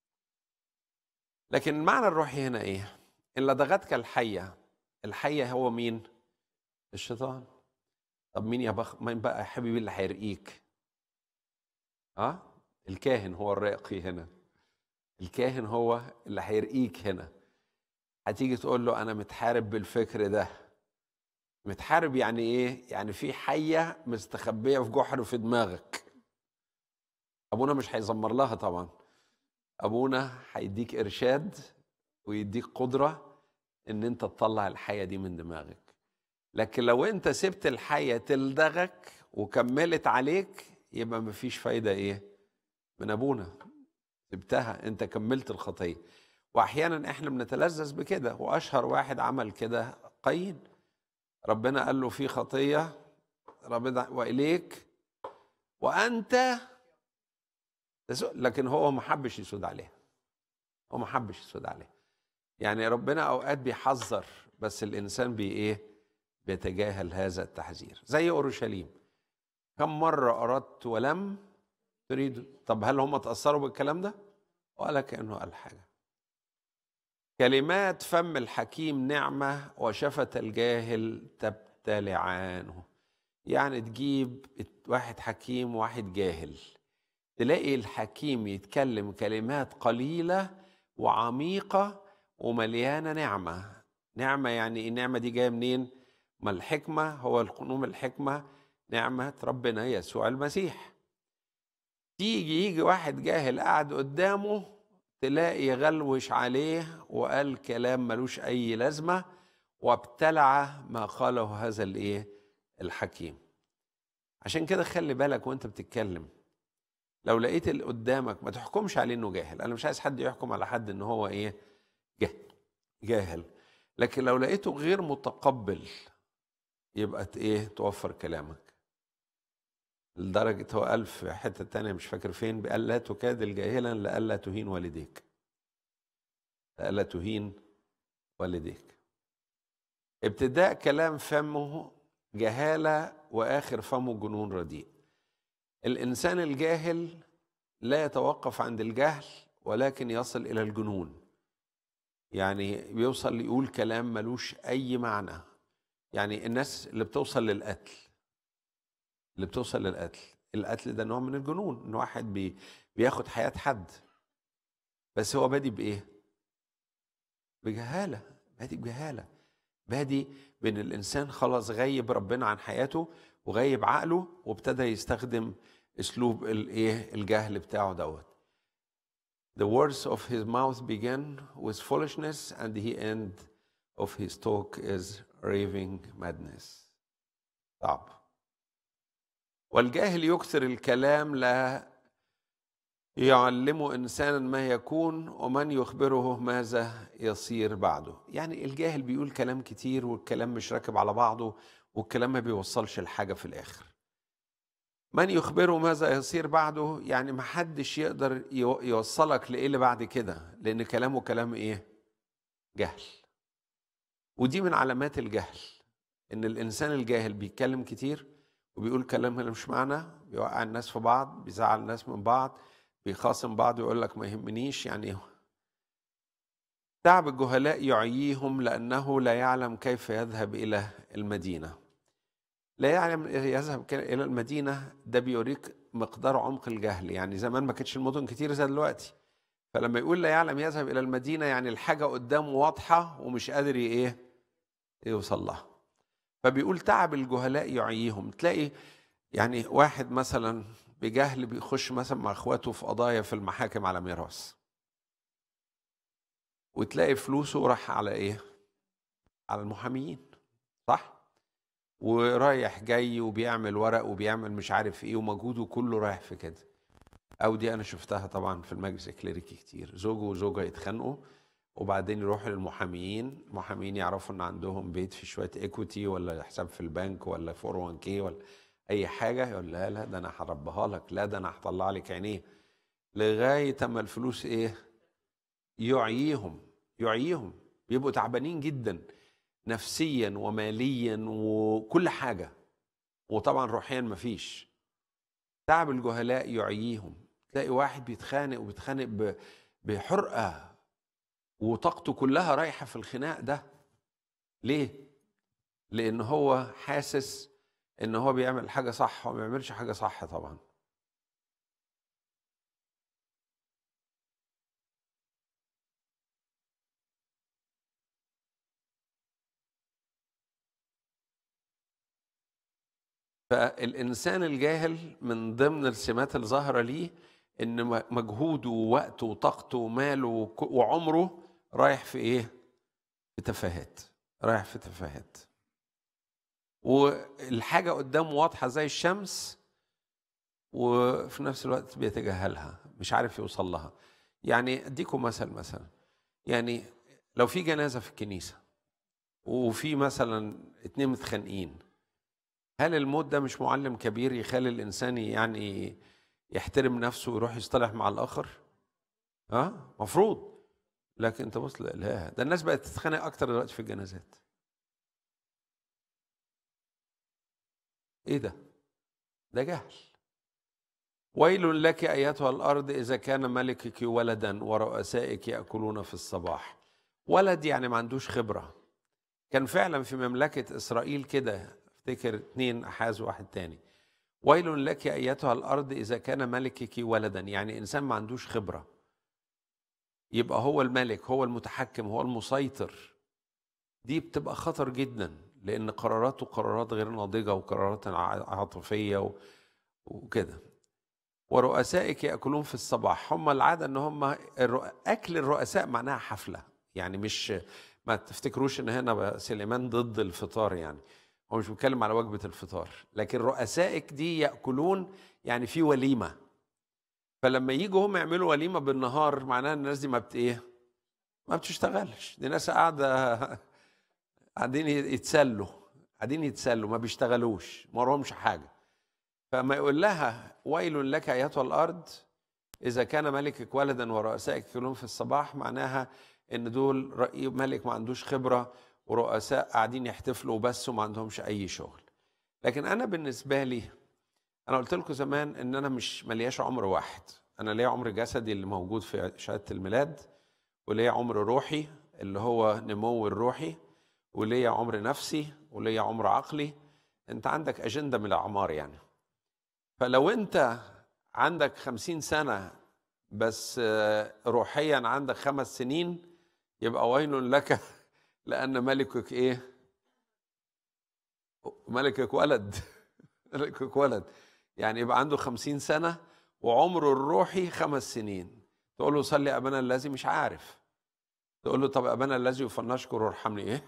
لكن المعنى الروحي هنا ايه ان لدغتك الحيه الحيه هو مين الشيطان طب مين يا بخ مين بقى يا حبيبي اللي هيرقيك اه الكاهن هو الراقي هنا الكاهن هو اللي هيرقيك هنا هتيجي تقول له انا متحارب بالفكر ده متحارب يعني ايه يعني في حيه مستخبيه في جحر في دماغك ابونا مش هيزمر لها طبعا ابونا هيديك ارشاد ويديك قدره ان انت تطلع الحية دي من دماغك لكن لو انت سبت الحية تلدغك وكملت عليك يبقى مفيش فايدة ايه من ابونا سبتها انت كملت الخطية واحيانا احنا بنتلذذ بكده واشهر واحد عمل كده قايين ربنا قال له في خطية ربنا واليك وانت تسوء لكن هو ما حبش يسود عليها هو ما حبش يسود عليها يعني ربنا اوقات بيحذر بس الانسان بي ايه بيتجاهل هذا التحذير زي اورشليم كم مره اردت ولم تريد طب هل هم تاثروا بالكلام ده ولا كانه قال حاجه كلمات فم الحكيم نعمه وشفة الجاهل تبتلعانه يعني تجيب واحد حكيم وواحد جاهل تلاقي الحكيم يتكلم كلمات قليله وعميقه ومليانه نعمه نعمه يعني ايه النعمه دي جايه منين ما الحكمه هو القنوم الحكمه نعمه ربنا يسوع المسيح تيجي يجي واحد جاهل قاعد قدامه تلاقي يغلوش عليه وقال كلام ملوش اي لازمه وابتلع ما قاله هذا الايه الحكيم عشان كده خلي بالك وانت بتتكلم لو لقيت اللي قدامك ما تحكمش عليه انه جاهل انا مش عايز حد يحكم على حد ان هو ايه جاهل جاهل لكن لو لقيته غير متقبل يبقى ت- ايه توفر كلامك لدرجة هو قال في حتة تانية مش فاكر فين قال لا تكادل جاهلا لئلا تهين والديك لئلا تهين والديك ابتداء كلام فمه جهالة وآخر فمه جنون رديء الإنسان الجاهل لا يتوقف عند الجهل ولكن يصل إلى الجنون يعني بيوصل يقول كلام ملوش أي معنى يعني الناس اللي بتوصل للقتل اللي بتوصل للقتل القتل ده نوع من الجنون ان واحد بي بياخد حياة حد بس هو بادي بإيه بجهالة بادي بجهالة بادي بين الإنسان خلاص غيب ربنا عن حياته وغيب عقله وابتدى يستخدم اسلوب الايه الجهل بتاعه دوت The words of his mouth begin with foolishness and the end of his talk is raving madness. صعب. والجاهل يكثر الكلام لا يعلم انسانا ما يكون ومن يخبره ماذا يصير بعده. يعني الجاهل بيقول كلام كتير والكلام مش راكب على بعضه والكلام ما بيوصلش لحاجه في الاخر. من يخبره ماذا يصير بعده يعني ما حدش يقدر يو- يوصلك لايه اللي بعد كده لان كلامه كلام ايه جهل ودي من علامات الجهل ان الانسان الجاهل بيتكلم كتير وبيقول كلام ملوش معنى بيوقع الناس في بعض بيزعل الناس من بعض بيخاصم بعض ويقول لك ما يهمنيش يعني تعب الجهلاء يعييهم لانه لا يعلم كيف يذهب الى المدينه لا يعلم يذهب ك- الى المدينه ده بيوريك مقدار عمق الجهل يعني زمان ما كانتش المدن كتير زي دلوقتي فلما يقول لا يعلم يذهب الى المدينه يعني الحاجه قدامه واضحه ومش قادر ي- ايه يوصل لها فبيقول تعب الجهلاء يعييهم تلاقي يعني واحد مثلا بجهل بيخش مثلا مع اخواته في قضايا في المحاكم على ميراث وتلاقي فلوسه راح على ايه على المحاميين صح ورايح جاي وبيعمل ورق وبيعمل مش عارف ايه ومجهوده كله رايح في كده او دي انا شفتها طبعا في المجلس الكليريكي كتير زوجه وزوجه يتخانقوا وبعدين يروحوا للمحاميين المحاميين يعرفوا ان عندهم بيت في شويه ايكوتي ولا حساب في البنك ولا 401 كي ولا اي حاجه يقول لا لا ده انا هربها لك لا ده انا هطلع لك عينيه لغايه اما الفلوس ايه يعييهم يعييهم بيبقوا تعبانين جدا نفسيا وماليا وكل حاجه وطبعا روحيا مفيش تعب الجهلاء يعييهم تلاقي واحد بيتخانق وبيتخانق ب- بحرقه وطاقته كلها رايحه في الخناق ده ليه لان هو حاسس ان هو بيعمل حاجه صح وما بيعملش حاجه صح طبعا فالإنسان الجاهل من ضمن السمات الظاهرة ليه إن م- مجهوده ووقته وطاقته وماله وك- وعمره رايح في إيه؟ في تفاهات رايح في تفاهات والحاجة قدامه واضحة زي الشمس وفي نفس الوقت بيتجاهلها مش عارف يوصل لها يعني اديكم مثل مثلا يعني لو في جنازة في الكنيسة وفي مثلا اتنين متخانقين هل الموت ده مش معلم كبير يخلي الإنسان يعني يحترم نفسه ويروح يصطلح مع الآخر؟ ها؟ مفروض لكن انت بص لا لا ده الناس بقت تتخانق اكتر دلوقتي في الجنازات ايه ده ده جهل ويل لك ايتها الارض اذا كان ملكك ولدا ورؤسائك ياكلون في الصباح ولد يعني ما عندوش خبره كان فعلا في مملكه اسرائيل كده افتكر اتنين احاز واحد تاني ويل لك ايتها الارض اذا كان ملكك ولدا يعني انسان ما عندوش خبره يبقى هو الملك هو المتحكم هو المسيطر دي بتبقى خطر جدا لان قراراته قرارات غير ناضجه وقرارات عاطفيه و- وكده ورؤسائك ياكلون في الصباح هم العاده ان هم الرؤ- اكل الرؤساء معناها حفله يعني مش ما تفتكروش ان هنا بقى سليمان ضد الفطار يعني هو مش بيتكلم على وجبه الفطار لكن رؤسائك دي ياكلون يعني في وليمه فلما يجوا هم يعملوا وليمه بالنهار معناها الناس دي ما بت ايه؟ ما بتشتغلش دي ناس قاعده قاعدين يتسلوا قاعدين يتسلوا ما بيشتغلوش ما وراهمش حاجه فما يقول لها ويل لك ايتها الارض اذا كان ملكك ولدا ورؤسائك يكلون في الصباح معناها ان دول رأي ملك ما عندوش خبره ورؤساء قاعدين يحتفلوا بس وما عندهمش اي شغل لكن انا بالنسبه لي انا قلت لكم زمان ان انا مش ملياش عمر واحد انا ليا عمر جسدي اللي موجود في شهاده الميلاد وليا عمر روحي اللي هو نمو الروحي وليا عمر نفسي وليا عمر عقلي انت عندك اجنده من الاعمار يعني فلو انت عندك خمسين سنه بس آه، روحيا عندك خمس سنين يبقى ويل لك لان ملكك ايه ملكك ولد ملكك ولد يعني يبقى عنده خمسين سنة وعمره الروحي خمس سنين تقول له صلي أبانا الذي مش عارف تقول له طب أبانا الذي فلنشكر وارحمني إيه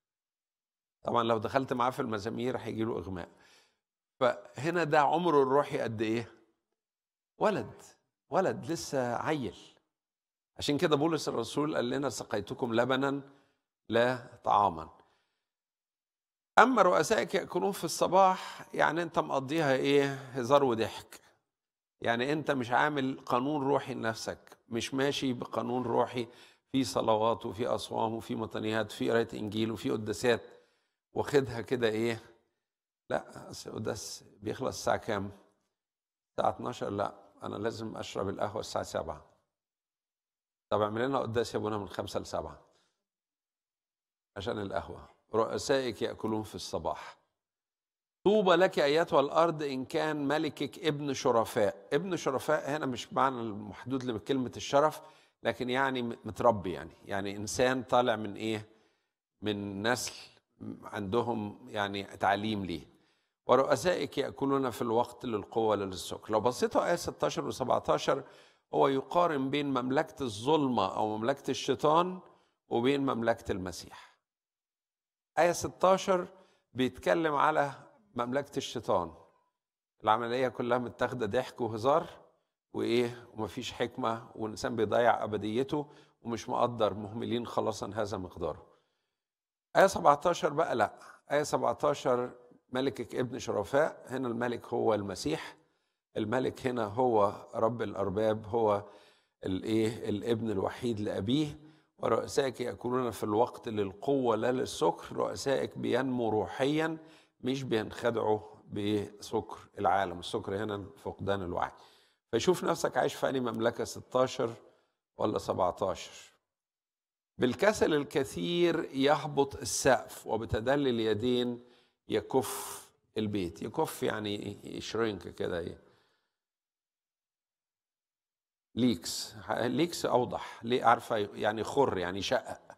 طبعا لو دخلت معاه في المزامير هيجي له إغماء فهنا ده عمره الروحي قد إيه ولد ولد لسه عيل عشان كده بولس الرسول قال لنا سقيتكم لبنا لا طعاما اما رؤسائك ياكلون في الصباح يعني انت مقضيها ايه هزار وضحك يعني انت مش عامل قانون روحي لنفسك مش ماشي بقانون روحي في صلوات وفي اصوام وفي مطنيات في قرايه انجيل وفي قداسات واخدها كده ايه لا أصل القداس بيخلص الساعه كام الساعه 12 لا انا لازم اشرب القهوه الساعه 7 طب اعمل لنا قداس يا ابونا من 5 ل 7 عشان القهوه رؤسائك ياكلون في الصباح طوبى لك ايتها الارض ان كان ملكك ابن شرفاء ابن شرفاء هنا مش معنى المحدود لكلمه الشرف لكن يعني متربي يعني يعني انسان طالع من ايه من نسل عندهم يعني تعليم ليه ورؤسائك ياكلون في الوقت للقوه للسكر لو بصيتوا ايه 16 و17 هو يقارن بين مملكه الظلمه او مملكه الشيطان وبين مملكه المسيح آية 16 بيتكلم على مملكة الشيطان العملية كلها متاخدة ضحك وهزار وإيه ومفيش حكمة والإنسان بيضيع أبديته ومش مقدر مهملين خلاصا هذا مقداره آية 17 بقى لا آية 17 ملكك ابن شرفاء هنا الملك هو المسيح الملك هنا هو رب الأرباب هو الإيه الابن الوحيد لأبيه ورؤسائك يأكلون في الوقت للقوة لا للسكر رؤسائك بينمو روحيا مش بينخدعوا بسكر العالم السكر هنا فقدان الوعي فشوف نفسك عايش في أنهي مملكة 16 ولا 17 بالكسل الكثير يهبط السقف وبتدلي اليدين يكف البيت يكف يعني يشرنك كده ليكس ليكس اوضح ليه عارفه يعني خر يعني شقق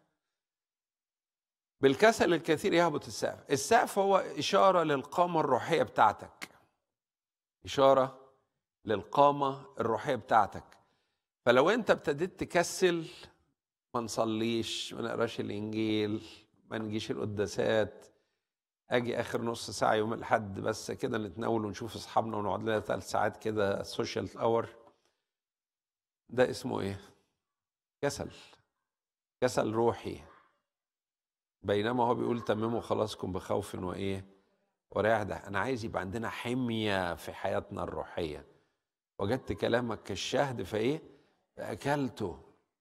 بالكسل الكثير يهبط السقف السقف هو اشاره للقامه الروحيه بتاعتك اشاره للقامه الروحيه بتاعتك فلو انت ابتديت تكسل ما نصليش ما نقراش الانجيل ما نجيش القداسات اجي اخر نص ساعه يوم الاحد بس كده نتناول ونشوف اصحابنا ونقعد لنا ثلاث ساعات كده سوشيال اور ده اسمه ايه كسل كسل روحي بينما هو بيقول تمموا خلاصكم بخوف وايه ورعدة ده انا عايز يبقى عندنا حميه في حياتنا الروحيه وجدت كلامك كالشهد فايه فاكلته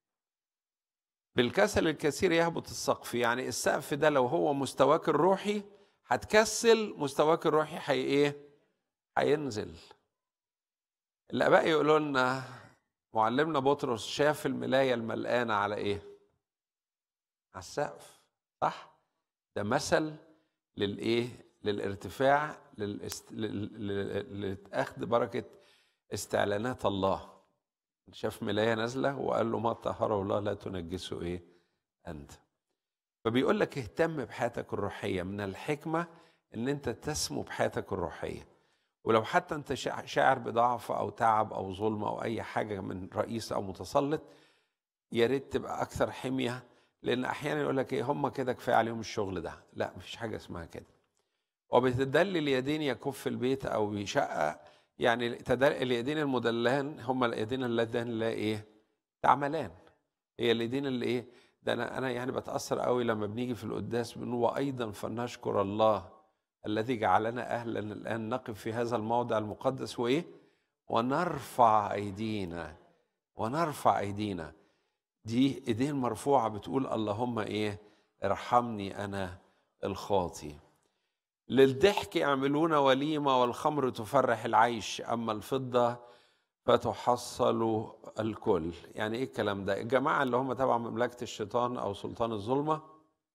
بالكسل الكثير يهبط السقف يعني السقف ده لو هو مستواك الروحي هتكسل مستواك الروحي حي ايه هينزل الاباء يقولوا لنا معلمنا بطرس شاف الملايه الملقانه على ايه على السقف صح ده مثل للايه للارتفاع للاست... لل... لل- لاخذ بركه استعلانات الله شاف ملايه نازله وقال له ما طهره الله لا تنجسه ايه انت فبيقول لك اهتم بحياتك الروحيه من الحكمه ان انت تسمو بحياتك الروحيه ولو حتى انت شا- شاعر بضعف او تعب او ظلم او اي حاجه من رئيس او متسلط يا ريت تبقى اكثر حميه لان احيانا يقول لك ايه هم كده كفايه عليهم الشغل ده لا مفيش حاجه اسمها كده وبتدل اليدين يكف البيت او يشقق يعني تدل اليدين المدلان هم اليدين اللذان لا ايه تعملان هي اليدين اللي ايه ده انا انا يعني بتاثر قوي لما بنيجي في القداس بنقول وايضا فلنشكر الله الذي جعلنا اهلا الان نقف في هذا الموضع المقدس وايه ونرفع ايدينا ونرفع ايدينا دي ايدين مرفوعه بتقول اللهم ايه ارحمني انا الخاطي للضحك يعملون وليمه والخمر تفرح العيش اما الفضه فتحصل الكل يعني ايه الكلام ده الجماعه اللي هم تبع مملكه الشيطان او سلطان الظلمه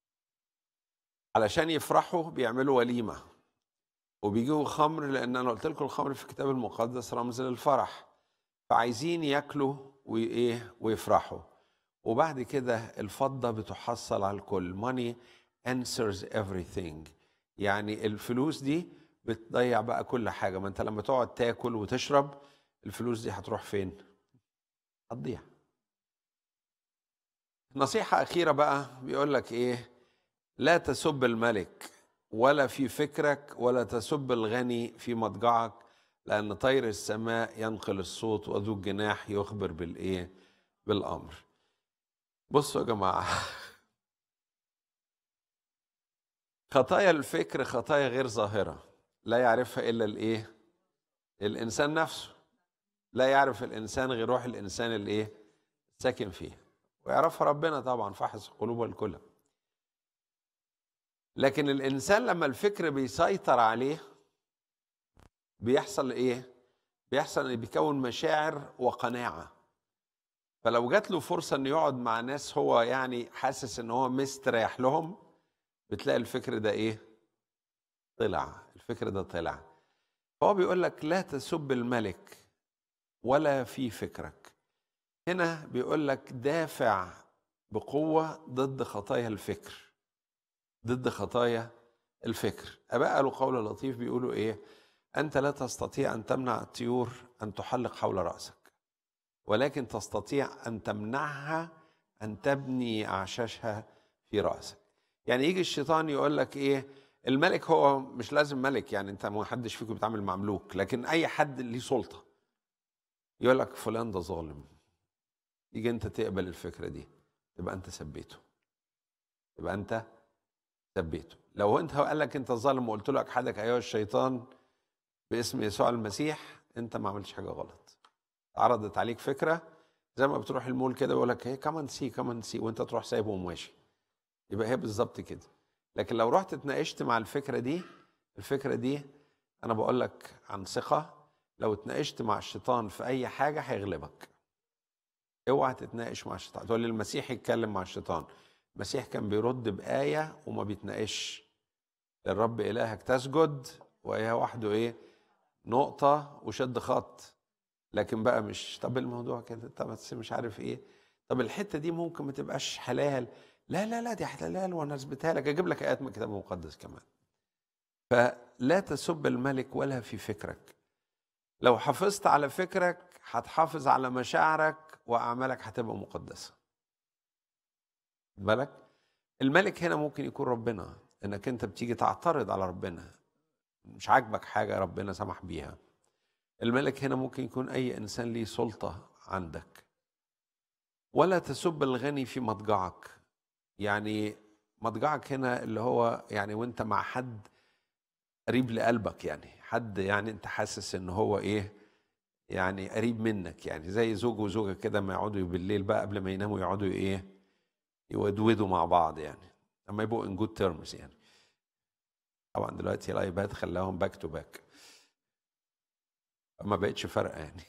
علشان يفرحوا بيعملوا وليمه وبيجيبوا خمر لان انا قلت لكم الخمر في الكتاب المقدس رمز للفرح فعايزين ياكلوا وايه ويفرحوا وبعد كده الفضه بتحصل على الكل money answers everything يعني الفلوس دي بتضيع بقى كل حاجه ما انت لما تقعد تاكل وتشرب الفلوس دي هتروح فين هتضيع نصيحة أخيرة بقى بيقول لك إيه لا تسب الملك ولا في فكرك ولا تسب الغني في مضجعك لأن طير السماء ينقل الصوت وذو الجناح يخبر بالإيه بالأمر بصوا يا جماعة خطايا الفكر خطايا غير ظاهرة لا يعرفها إلا الإيه الإنسان نفسه لا يعرف الإنسان غير روح الإنسان الإيه ساكن فيه ويعرفها ربنا طبعا فحص القلوب والكلى لكن الإنسان لما الفكر بيسيطر عليه بيحصل إيه بيحصل إن بيكون مشاعر وقناعة فلو جات له فرصة إنه يقعد مع ناس هو يعني حاسس إن هو مستريح لهم بتلاقي الفكر ده إيه طلع الفكر ده طلع فهو بيقول لك لا تسب الملك ولا في فكرك هنا بيقول لك دافع بقوة ضد خطايا الفكر ضد خطايا الفكر أباء قالوا قول لطيف بيقولوا إيه أنت لا تستطيع أن تمنع الطيور أن تحلق حول رأسك ولكن تستطيع أن تمنعها أن تبني أعشاشها في رأسك يعني يجي الشيطان يقول لك إيه الملك هو مش لازم ملك يعني أنت ما حدش فيكم بيتعامل مع ملوك لكن أي حد ليه سلطة يقول لك فلان ده ظالم يجي انت تقبل الفكره دي تبقى انت سبيته تبقى انت سبيته لو انت قال لك انت ظالم وقلت له اجحدك ايها الشيطان باسم يسوع المسيح انت ما عملتش حاجه غلط عرضت عليك فكره زي ما بتروح المول كده ويقول لك هي كمان سي كمان سي وانت تروح سايبه وماشي يبقى هي بالظبط كده لكن لو رحت اتناقشت مع الفكره دي الفكره دي انا بقول لك عن ثقه لو اتناقشت مع الشيطان في اي حاجه هيغلبك اوعى تتناقش مع الشيطان تقول لي المسيح يتكلم مع الشيطان المسيح كان بيرد بآية وما بيتناقش الرب إلهك تسجد وهي وحده إيه نقطة وشد خط لكن بقى مش طب الموضوع كده طب بس مش عارف إيه طب الحتة دي ممكن ما تبقاش حلال لا لا لا دي حلال وأنا أثبتها لك أجيب لك آيات من الكتاب المقدس كمان فلا تسب الملك ولا في فكرك لو حافظت على فكرك هتحافظ على مشاعرك واعمالك هتبقى مقدسه خد بالك الملك هنا ممكن يكون ربنا انك انت بتيجي تعترض على ربنا مش عاجبك حاجه ربنا سمح بيها الملك هنا ممكن يكون اي انسان ليه سلطه عندك ولا تسب الغني في مضجعك يعني مضجعك هنا اللي هو يعني وانت مع حد قريب لقلبك يعني حد يعني انت حاسس ان هو ايه يعني قريب منك يعني زي زوج وزوجة كده ما يقعدوا بالليل بقى قبل ما يناموا يقعدوا ايه يودودوا مع بعض يعني لما يبقوا ان جود تيرمز يعني طبعا دلوقتي الايباد خلاهم باك تو باك ما بقتش فارقه يعني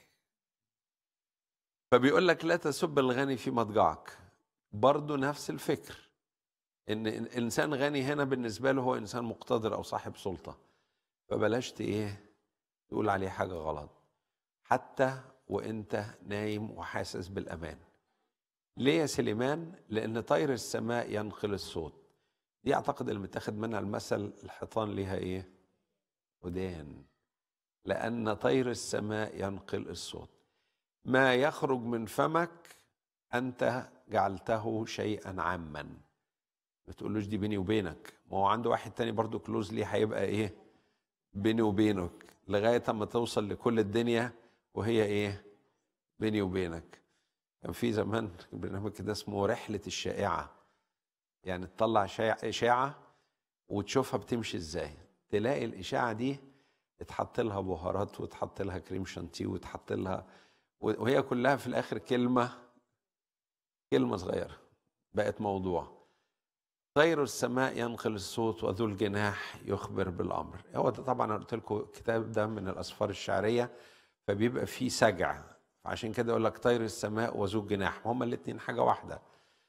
فبيقول لك لا تسب الغني في مضجعك برضه نفس الفكر ان انسان غني هنا بالنسبه له هو انسان مقتدر او صاحب سلطه فبلاش ت- ايه تقول عليه حاجه غلط حتى وانت نايم وحاسس بالامان ليه يا سليمان لان طير السماء ينقل الصوت دي اعتقد اللي متاخد منها المثل الحيطان ليها ايه ودان لان طير السماء ينقل الصوت ما يخرج من فمك انت جعلته شيئا عاما ما تقولوش دي بيني وبينك ما هو عنده واحد تاني برضو كلوز ليه هيبقى ايه بيني وبينك لغايه اما توصل لكل الدنيا وهي ايه بيني وبينك كان في زمان برنامج كده اسمه رحله الشائعه يعني تطلع شائع- اشاعه وتشوفها بتمشي ازاي تلاقي الاشاعه دي اتحط لها بهارات وتحط لها كريم شانتيه وتحط لها وهي كلها في الاخر كلمه كلمه صغيره بقت موضوع طير السماء ينقل الصوت وذو الجناح يخبر بالامر هو ده طبعا انا قلت لكم الكتاب ده من الاسفار الشعريه فبيبقى فيه سجع عشان كده يقول لك طير السماء وذو الجناح هما الاثنين حاجه واحده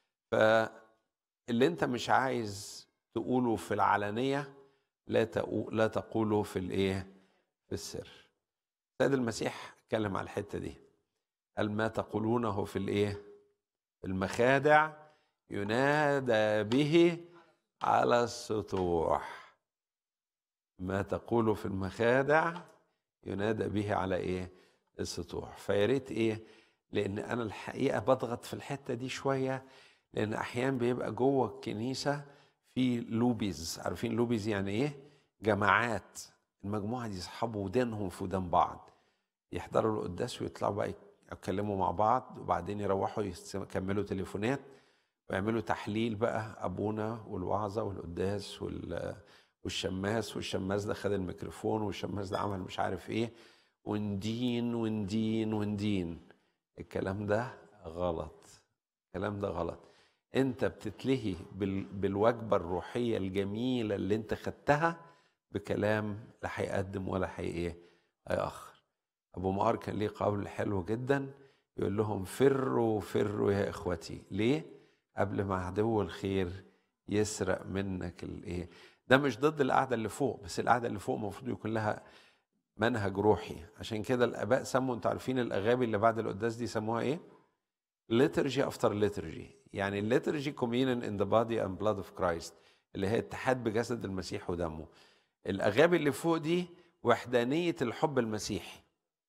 فاللي انت مش عايز تقوله في العلانيه لا تقو لا تقوله في الايه في السر السيد المسيح اتكلم على الحته دي قال ما تقولونه في الايه في المخادع ينادى به على السطوح ما تقول في المخادع ينادى به على ايه السطوح فيا ريت ايه لان انا الحقيقه بضغط في الحته دي شويه لان احيانا بيبقى جوه الكنيسه في لوبيز عارفين لوبيز يعني ايه جماعات المجموعه دي يسحبوا ودانهم في ودان بعض يحضروا القداس ويطلعوا بقى يتكلموا مع بعض وبعدين يروحوا يكملوا تليفونات ويعملوا تحليل بقى ابونا والوعظه والقداس وال والشماس والشماس ده خد الميكروفون والشماس ده عمل مش عارف ايه وندين وندين وندين الكلام ده غلط الكلام ده غلط انت بتتلهي بال... بالوجبه الروحيه الجميله اللي انت خدتها بكلام لا هيقدم ولا هي ايه هيأخر ابو مقار كان ليه قول حلو جدا يقول لهم فروا فروا يا اخوتي ليه قبل ما عدو الخير يسرق منك الايه ده مش ضد القعده اللي فوق بس القعده اللي فوق المفروض يكون لها منهج روحي عشان كده الاباء سموا انتوا عارفين الاغابي اللي بعد القداس دي سموها ايه liturgy after liturgy يعني liturgy communion in the body and blood of Christ اللي هي اتحاد بجسد المسيح ودمه الاغابي اللي فوق دي وحدانيه الحب المسيحي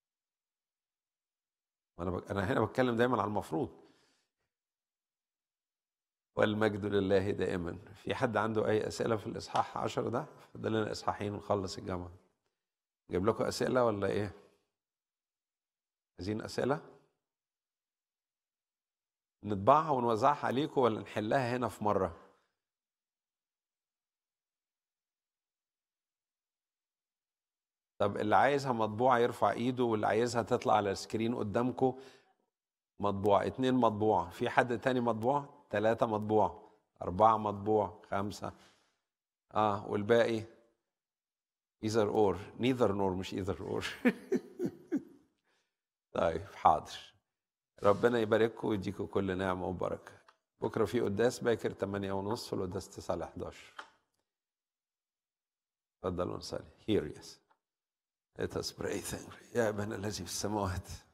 وانا بك... انا هنا بتكلم دايما على المفروض والمجد لله دائما في حد عنده اي اسئله في الاصحاح 10 ده فضل لنا اصحاحين ونخلص الجامعه جايب لكم اسئله ولا ايه عايزين اسئله نطبعها ونوزعها عليكم ولا نحلها هنا في مره طب اللي عايزها مطبوعه يرفع ايده واللي عايزها تطلع على السكرين قدامكم مطبوعه اتنين مطبوعه في حد تاني مطبوع ثلاثة مطبوع أربعة مطبوع خمسة اه والباقي either or neither nor مش either or طيب حاضر ربنا يبارككم ويديكم كل نعمة وبركة بكرة في قداس باكر 8 ونص والقداس 9 ل 11 تفضلوا نصلي here yes let us pray thank you. يا أبانا الذي في السماوات